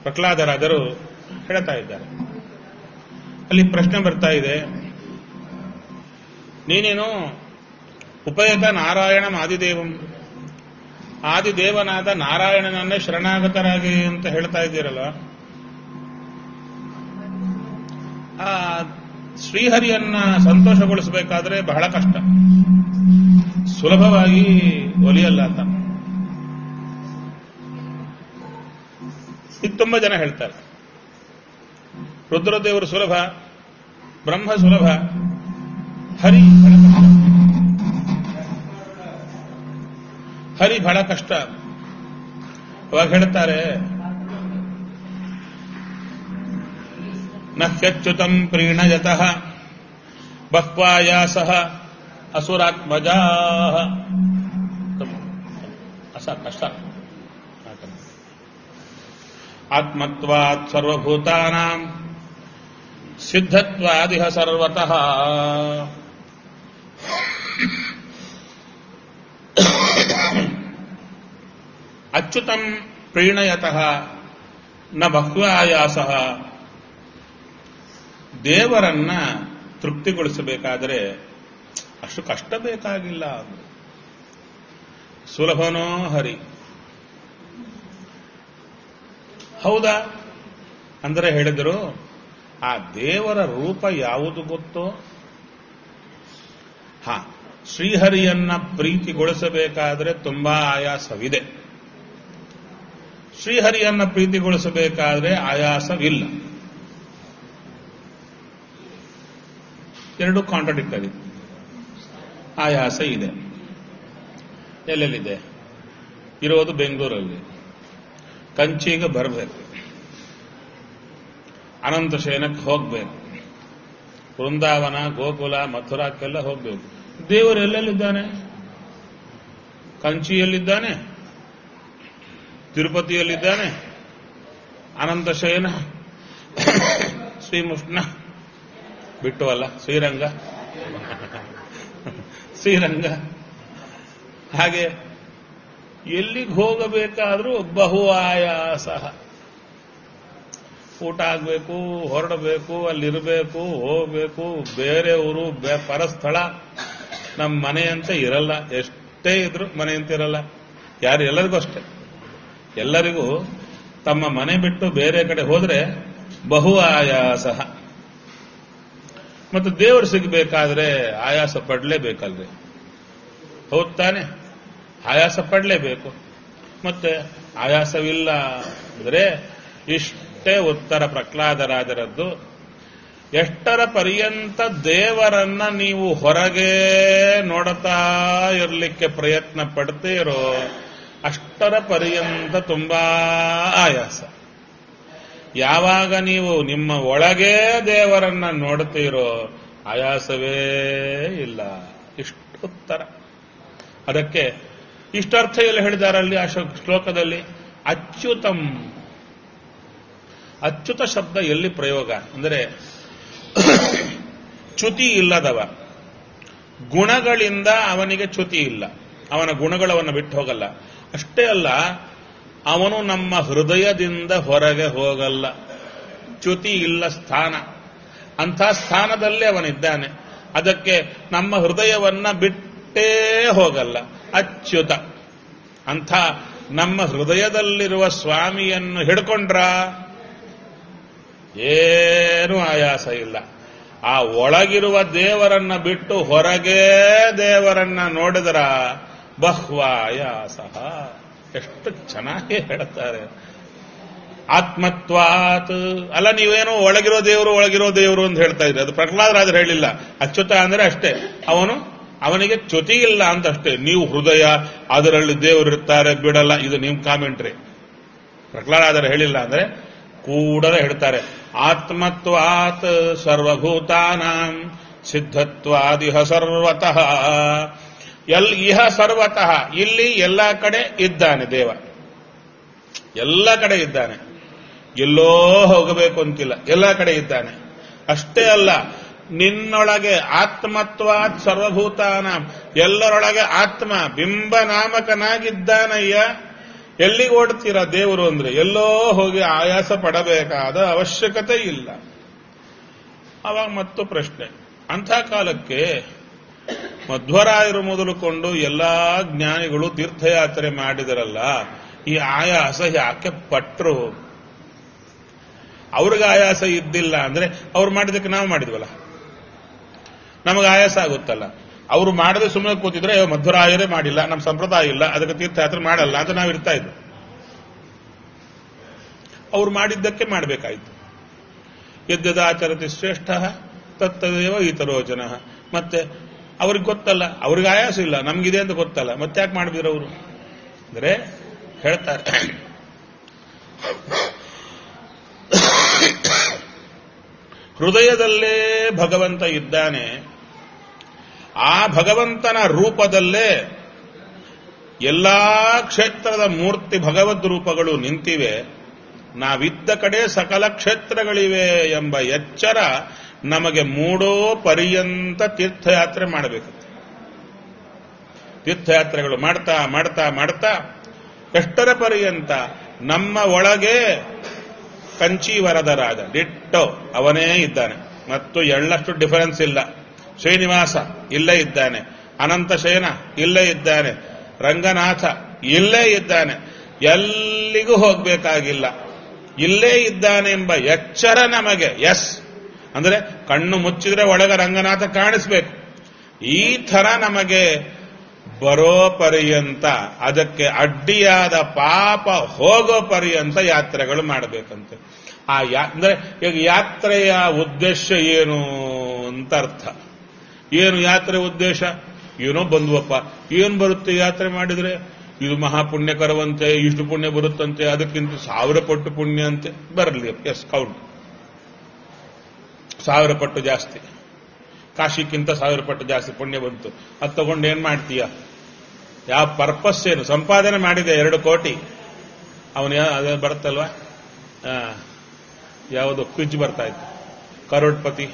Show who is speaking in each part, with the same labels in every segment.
Speaker 1: ಪ್ರಹ್ಲಾದರಾದರು ಹೇಳ್ತಾ ಇದ್ದಾರೆ ಅಲ್ಲಿ ಪ್ರಶ್ನೆ ಬರ್ತಾ ಇದೆ ನೀನೇನು ಉಪಯತ ನಾರಾಯಣ ಆದಿದೇವಂ ಆದಿದೇವನಾದ ನಾರಾಯಣನನ್ನೇ ಶರಣಾಗತರಾಗಿ ಅಂತ ಹೇಳ್ತಾ ಇದ್ದೀರಲ್ಲ ಆ ಶ್ರೀಹರಿಯನ್ನ ಸಂತೋಷಗೊಳಿಸಬೇಕಾದ್ರೆ ಬಹಳ ಕಷ್ಟ ಸುಲಭವಾಗಿ ಒಲಿಯಲ್ಲ ಅಂತ ಇದು ತುಂಬಾ ಜನ ಹೇಳ್ತಾರೆ ರುದ್ರದೇವರು ಸುಲಭ ಬ್ರಹ್ಮ ಸುಲಭ ಹರಿ ಬಹಳ ಕಷ್ಟ. ಹರಿ ಬಹಳ ಕಷ್ಟ ಅವಾಗ ಹೇಳ್ತಾರೆ ನಹ್ಯಚ್ಯುತಂ ಪ್ರೀಣಯತಃ ಬಹ್ವಾಯಾಸ ಅಸುರಾತ್ಮಜಾ ಅಸ ಕಷ್ಟ ಆತ್ಮತ್ವಾತ್ ಸರ್ವಭೂತಾನಾಂ ಸಿದ್ಧತ್ವಾದಿಹ ಸರ್ವತಃ ಅಚ್ಯುತಂ ಪ್ರೀಣಯತಃ ನ ಬಹ್ವಾಯಾಸ ದೇವರನ್ನ ತೃಪ್ತಿಗೊಳಿಸಬೇಕಾದರೆ ಅಷ್ಟು ಕಷ್ಟ ಬೇಕಾಗಿಲ್ಲ ಅಂದ್ರು. ಸುಲಭನೋ ಹರಿ ಹೌದಾ ಅಂದರೆ ಹೇಳಿದರು ಆ ದೇವರ ರೂಪ ಯಾವುದು ಗೊತ್ತೋ ಹಾ ಶ್ರೀಹರಿಯನ್ನ ಪ್ರೀತಿಗೊಳಿಸಬೇಕಾದ್ರೆ ತುಂಬಾ ಆಯಾಸವಿದೆ ಶ್ರೀಹರಿಯನ್ನ ಪ್ರೀತಿಗೊಳಿಸಬೇಕಾದ್ರೆ ಆಯಾಸವಿಲ್ಲ ಎರಡು ಕಾಂಟ್ರಡಿಕ್ಟರಿ ಆಯಾಸ ಇದೆ ಎಲ್ಲೆಲ್ಲಿದೆ ಇರೋದು ಬೆಂಗಳೂರಲ್ಲಿ ಕಂಚಿಗೆ ಬರಬೇಕು ಅನಂತ ಶಯನಕ್ಕೆ ಹೋಗ್ಬೇಕು ವೃಂದಾವನ ಗೋಕುಲ ಮಥುರಾಕ್ಕೆಲ್ಲ ಹೋಗ್ಬೇಕು ದೇವರು ಎಲ್ಲೆಲ್ಲಿದ್ದಾನೆ ಕಂಚಿಯಲ್ಲಿದ್ದಾನೆ ತಿರುಪತಿಯಲ್ಲಿದ್ದಾನೆ ಅನಂತ ಶಯನ ಶ್ರೀಮುಷ್ಣ ಬಿಟ್ಟು ಅಲ್ಲ ಶ್ರೀರಂಗ ಶ್ರೀರಂಗ ಹಾಗೆ ಎಲ್ಲಿಗೆ ಹೋಗಬೇಕಾದ್ರೂ ಬಹು ಆಯಾಸ ಊಟ ಆಗಬೇಕು ಹೊರಡಬೇಕು ಅಲ್ಲಿರಬೇಕು ಹೋಗ್ಬೇಕು ಬೇರೆ ಊರು ಬೇ- ಪರಸ್ಥಳ ನಮ್ಮ ಮನೆಯಂತೆ ಇರಲ್ಲ ಎಷ್ಟೇ ಇದ್ರು ಮನೆಯಂತೆ ಇರಲ್ಲ ಯಾರು ಎಲ್ಲರಿಗೂ ಅಷ್ಟೇ ಎಲ್ಲರಿಗೂ ತಮ್ಮ ಮನೆ ಬಿಟ್ಟು ಬೇರೆ ಕಡೆ ಹೋದ್ರೆ ಬಹು ಆಯಾಸ ಮತ್ತು ದೇವರು ಸಿಗಬೇಕಾದ್ರೆ ಆಯಾಸ ಪಡಲೇಬೇಕಲ್ರಿ ಹೌದ್ ತಾನೆ ಆಯಾಸ ಪಡಲೇಬೇಕು ಮತ್ತೆ ಆಯಾಸವಿಲ್ಲ ಅಂದ್ರೆ ಇಷ್ಟೇ ಉತ್ತರ ಪ್ರಹ್ಲಾದರಾಜರದ್ದು ಎಷ್ಟರ ಪರ್ಯಂತ ದೇವರನ್ನ ನೀವು ಹೊರಗೆ ನೋಡುತ್ತಾ ಇರಲಿಕ್ಕೆ ಪ್ರಯತ್ನ ಪಡ್ತೀರೋ ಅಷ್ಟರ ಪರ್ಯಂತ ತುಂಬಾ ಆಯಾಸ ಯಾವಾಗ ನೀವು ನಿಮ್ಮ ಒಳಗೆ ದೇವರನ್ನ ನೋಡ್ತೀರೋ ಆಯಾಸವೇ ಇಲ್ಲ ಇಷ್ಟು ಉತ್ತರ ಅದಕ್ಕೆ ಇಷ್ಟರ್ಥ ಎಲ್ಲ ಹೇಳಿದಾರಲ್ಲಿ ಆ ಶ್ಲೋ- ಶ್ಲೋಕದಲ್ಲಿ ಅಚ್ಯುತಂ ಅಚ್ಯುತ ಶಬ್ದ ಎಲ್ಲಿ ಪ್ರಯೋಗ ಅಂದರೆ ಚ್ಯುತಿ ಇಲ್ಲದವ ಗುಣಗಳಿಂದ ಅವನಿಗೆ ಚ್ಯುತಿ ಇಲ್ಲ ಅವನ ಗುಣಗಳವನ್ನ ಬಿಟ್ಟು ಹೋಗಲ್ಲ ಅಷ್ಟೇ ಅಲ್ಲ ಅವನು ನಮ್ಮ ಹೃದಯದಿಂದ ಹೊರಗೆ ಹೋಗಲ್ಲ ಚ್ಯುತಿ ಇಲ್ಲ ಸ್ಥಾನ ಅಂಥ ಸ್ಥಾನದಲ್ಲೇ ಅವನಿದ್ದಾನೆ ಅದಕ್ಕೆ ನಮ್ಮ ಹೃದಯವನ್ನ ಬಿಟ್ಟೇ ಹೋಗಲ್ಲ ಅಚ್ಯುತ ಅಂಥ ನಮ್ಮ ಹೃದಯದಲ್ಲಿರುವ ಸ್ವಾಮಿಯನ್ನು ಹಿಡ್ಕೊಂಡ್ರ ಏನೂ ಆಯಾಸ ಇಲ್ಲ ಆ ಒಳಗಿರುವ ದೇವರನ್ನ ಬಿಟ್ಟು ಹೊರಗೆ ದೇವರನ್ನ ನೋಡಿದ್ರ ಬಹ್ವಾಯಾಸ ಎಷ್ಟು ಚೆನ್ನಾಗಿ ಹೇಳ್ತಾರೆ ಆತ್ಮತ್ವಾತ್ ಅಲ್ಲ ನೀವೇನೋ ಒಳಗಿರೋ ದೇವರು ಒಳಗಿರೋ ದೇವರು ಅಂತ ಹೇಳ್ತಾ ಇದ್ರಿ ಅದು ಪ್ರಹ್ಲಾದರಾಜರು ಹೇಳಿಲ್ಲ ಅಚ್ಯುತ ಅಂದ್ರೆ ಅಷ್ಟೇ ಅವನು ಅವನಿಗೆ ಚ್ಯುತಿ ಇಲ್ಲ ಅಂತ ಅಷ್ಟೇ ನೀವು ಹೃದಯ ಅದರಲ್ಲಿ ದೇವರು ಇರ್ತಾರೆ ಬಿಡಲ್ಲ ಇದು ನಿಮ್ ಕಾಮೆಂಟ್ರಿ ಪ್ರಹ್ಲಾದರಾಜರು ಹೇಳಿಲ್ಲ ಅಂದ್ರೆ ಕೂಡಲೇ ಹೇಳ್ತಾರೆ ಆತ್ಮತ್ವಾತ್ ಸರ್ವಭೂತಾನಾಂ ಸಿದ್ಧತ್ವಾದಿಹ ಸರ್ವತಃ ಎಲ್ ಇಹ ಸರ್ವತಃ ಇಲ್ಲಿ ಎಲ್ಲ ಕಡೆ ಇದ್ದಾನೆ ದೇವ ಎಲ್ಲ ಕಡೆ ಇದ್ದಾನೆ ಎಲ್ಲೋ ಹೋಗಬೇಕು ಅಂತಿಲ್ಲ ಎಲ್ಲ ಕಡೆ ಇದ್ದಾನೆ ಅಷ್ಟೇ ಅಲ್ಲ ನಿನ್ನೊಳಗೆ ಆತ್ಮತ್ವಾತ್ ಸರ್ವಭೂತಾನ ಎಲ್ಲರೊಳಗೆ ಆತ್ಮ ಬಿಂಬನಾಮಕನಾಗಿದ್ದಾನಯ್ಯ ಎಲ್ಲಿಗೆ ಓಡ್ತೀರಾ ದೇವರು ಅಂದ್ರೆ ಎಲ್ಲೋ ಹೋಗಿ ಆಯಾಸ ಪಡಬೇಕಾದ ಅವಶ್ಯಕತೆ ಇಲ್ಲ ಅವಾಗ ಮತ್ತು ಪ್ರಶ್ನೆ ಅಂಥ ಕಾಲಕ್ಕೆ ಮಧ್ವರಾಯರು ಮೊದಲುಕೊಂಡು ಎಲ್ಲಾ ಜ್ಞಾನಿಗಳು ತೀರ್ಥಯಾತ್ರೆ ಮಾಡಿದರಲ್ಲ ಈ ಆಯಾಸ ಯಾಕೆ ಪಟ್ರು ಅವ್ರಿಗೆ ಆಯಾಸ ಇದ್ದಿಲ್ಲ ಅಂದ್ರೆ ಅವ್ರು ಮಾಡಿದಕ್ಕೆ ನಾವು ಮಾಡಿದ್ವಲ್ಲ ನಮಗೆ ಆಯಾಸ ಆಗುತ್ತಲ್ಲ ಅವರು ಮಾಡದೆ ಸುಮ್ಮನೆ ಕೂತಿದ್ರೆ ಅಯ್ಯೋ, ಮಧ್ವರಾಯರೇ ಮಾಡಿಲ್ಲ ನಮ್ಮ ಸಂಪ್ರದಾಯ ಇಲ್ಲ ಅದಕ್ಕೆ ತೀರ್ಥಯಾತ್ರೆ ಮಾಡಲ್ಲ ಅಂತ ನಾವು ಇರ್ತಾ ಇದ್ವಿ ಅವ್ರು ಮಾಡಿದ್ದಕ್ಕೆ ಮಾಡಬೇಕಾಯ್ತು ಯದ್ಯದಾಚರತಿ ಶ್ರೇಷ್ಠ ತತ್ತದೇವ ಇತರೋ ಜನ ಮತ್ತೆ ಅವ್ರಿಗೆ ಗೊತ್ತಲ್ಲ ಅವ್ರಿಗೆ ಆಯಾಸ ಇಲ್ಲ ನಮ್ಗಿದೆ ಅಂತ ಗೊತ್ತಲ್ಲ ಮತ್ತೆ ಯಾಕೆ ಮಾಡಿದ್ರು ಅವರು ಅಂದ್ರೆ ಹೇಳ್ತಾರೆ ಹೃದಯದಲ್ಲೇ ಭಗವಂತ ಇದ್ದಾನೆ ಆ ಭಗವಂತನ ರೂಪದಲ್ಲೇ ಎಲ್ಲಾ ಕ್ಷೇತ್ರದ ಮೂರ್ತಿ ಭಗವದ್ ರೂಪಗಳು ನಿಂತಿವೆ ನಾವಿದ್ದ ಕಡೆ ಸಕಲ ಕ್ಷೇತ್ರಗಳಿವೆ ಎಂಬ ಎಚ್ಚರ ನಮಗೆ ಮೂಡೋ ಪರ್ಯಂತ ತೀರ್ಥಯಾತ್ರೆ ಮಾಡಬೇಕು ತೀರ್ಥಯಾತ್ರೆಗಳು ಮಾಡ್ತಾ ಮಾಡ್ತಾ ಮಾಡ್ತಾ ಎಷ್ಟರ ಪರ್ಯಂತ ನಮ್ಮ ಒಳಗೆ ಕಂಚೀವರದರಾಜ ಡಿಟ್ಟೋ ಅವನೇ ಇದ್ದಾನೆ ಮತ್ತು ಎಳ್ಳಷ್ಟು ಡಿಫರೆನ್ಸ್ ಇಲ್ಲ ಶ್ರೀನಿವಾಸ ಇಲ್ಲೇ ಇದ್ದಾನೆ ಅನಂತ ಶಯನ ಇಲ್ಲೇ ಇದ್ದಾನೆ ರಂಗನಾಥ ಇಲ್ಲೇ ಇದ್ದಾನೆ ಎಲ್ಲಿಗೂ ಹೋಗ್ಬೇಕಾಗಿಲ್ಲ ಇಲ್ಲೇ ಇದ್ದಾನೆ ಎಂಬ ಎಚ್ಚರ ನಮಗೆ ಎಸ್ ಅಂದ್ರೆ ಕಣ್ಣು ಮುಚ್ಚಿದ್ರೆ ಒಳಗ ರಂಗನಾಥ ಕಾಣಿಸ್ಬೇಕು ಈ ತರ ನಮಗೆ ಬರೋ ಪರ್ಯಂತ ಅದಕ್ಕೆ ಅಡ್ಡಿಯಾದ ಪಾಪ ಹೋಗೋ ಪರ್ಯಂತ ಯಾತ್ರೆಗಳು ಮಾಡಬೇಕಂತೆ ಆ ಯಾ ಅಂದ್ರೆ ಈಗ ಯಾತ್ರೆಯ ಉದ್ದೇಶ ಏನು ಅಂತ ಅರ್ಥ ಏನು ಯಾತ್ರೆ ಉದ್ದೇಶ ಏನೋ ಬಂದ್ವಪ್ಪ ಏನ್ ಬರುತ್ತೆ ಯಾತ್ರೆ ಮಾಡಿದ್ರೆ ಇದು ಮಹಾಪುಣ್ಯಕರವಂತೆ ಇಷ್ಟು ಪುಣ್ಯ ಬರುತ್ತಂತೆ ಅದಕ್ಕಿಂತ ಸಾವಿರ ಪಟ್ಟು ಪುಣ್ಯ ಅಂತೆ ಬರಲಿ ಎಸ್ ಕೌಂಟ್ ಸಾವಿರ ಪಟ್ಟು ಜಾಸ್ತಿ ಕಾಶಿಕ್ಕಿಂತ ಸಾವಿರ ಪಟ್ಟು ಜಾಸ್ತಿ ಪುಣ್ಯ ಬಂತು ಅದು ತಗೊಂಡು ಏನ್ ಮಾಡ್ತೀಯ ಯಾವ ಪರ್ಪಸ್ ಏನು ಸಂಪಾದನೆ ಮಾಡಿದೆ ಎರಡು ಕೋಟಿ ಅವನು ಅದೇ ಬರುತ್ತಲ್ವಾ ಆ, ಯಾವುದು ಕ್ವಿಜ್ ಬರ್ತಾ ಇತ್ತು ಕರೋಡ್ಪತಿ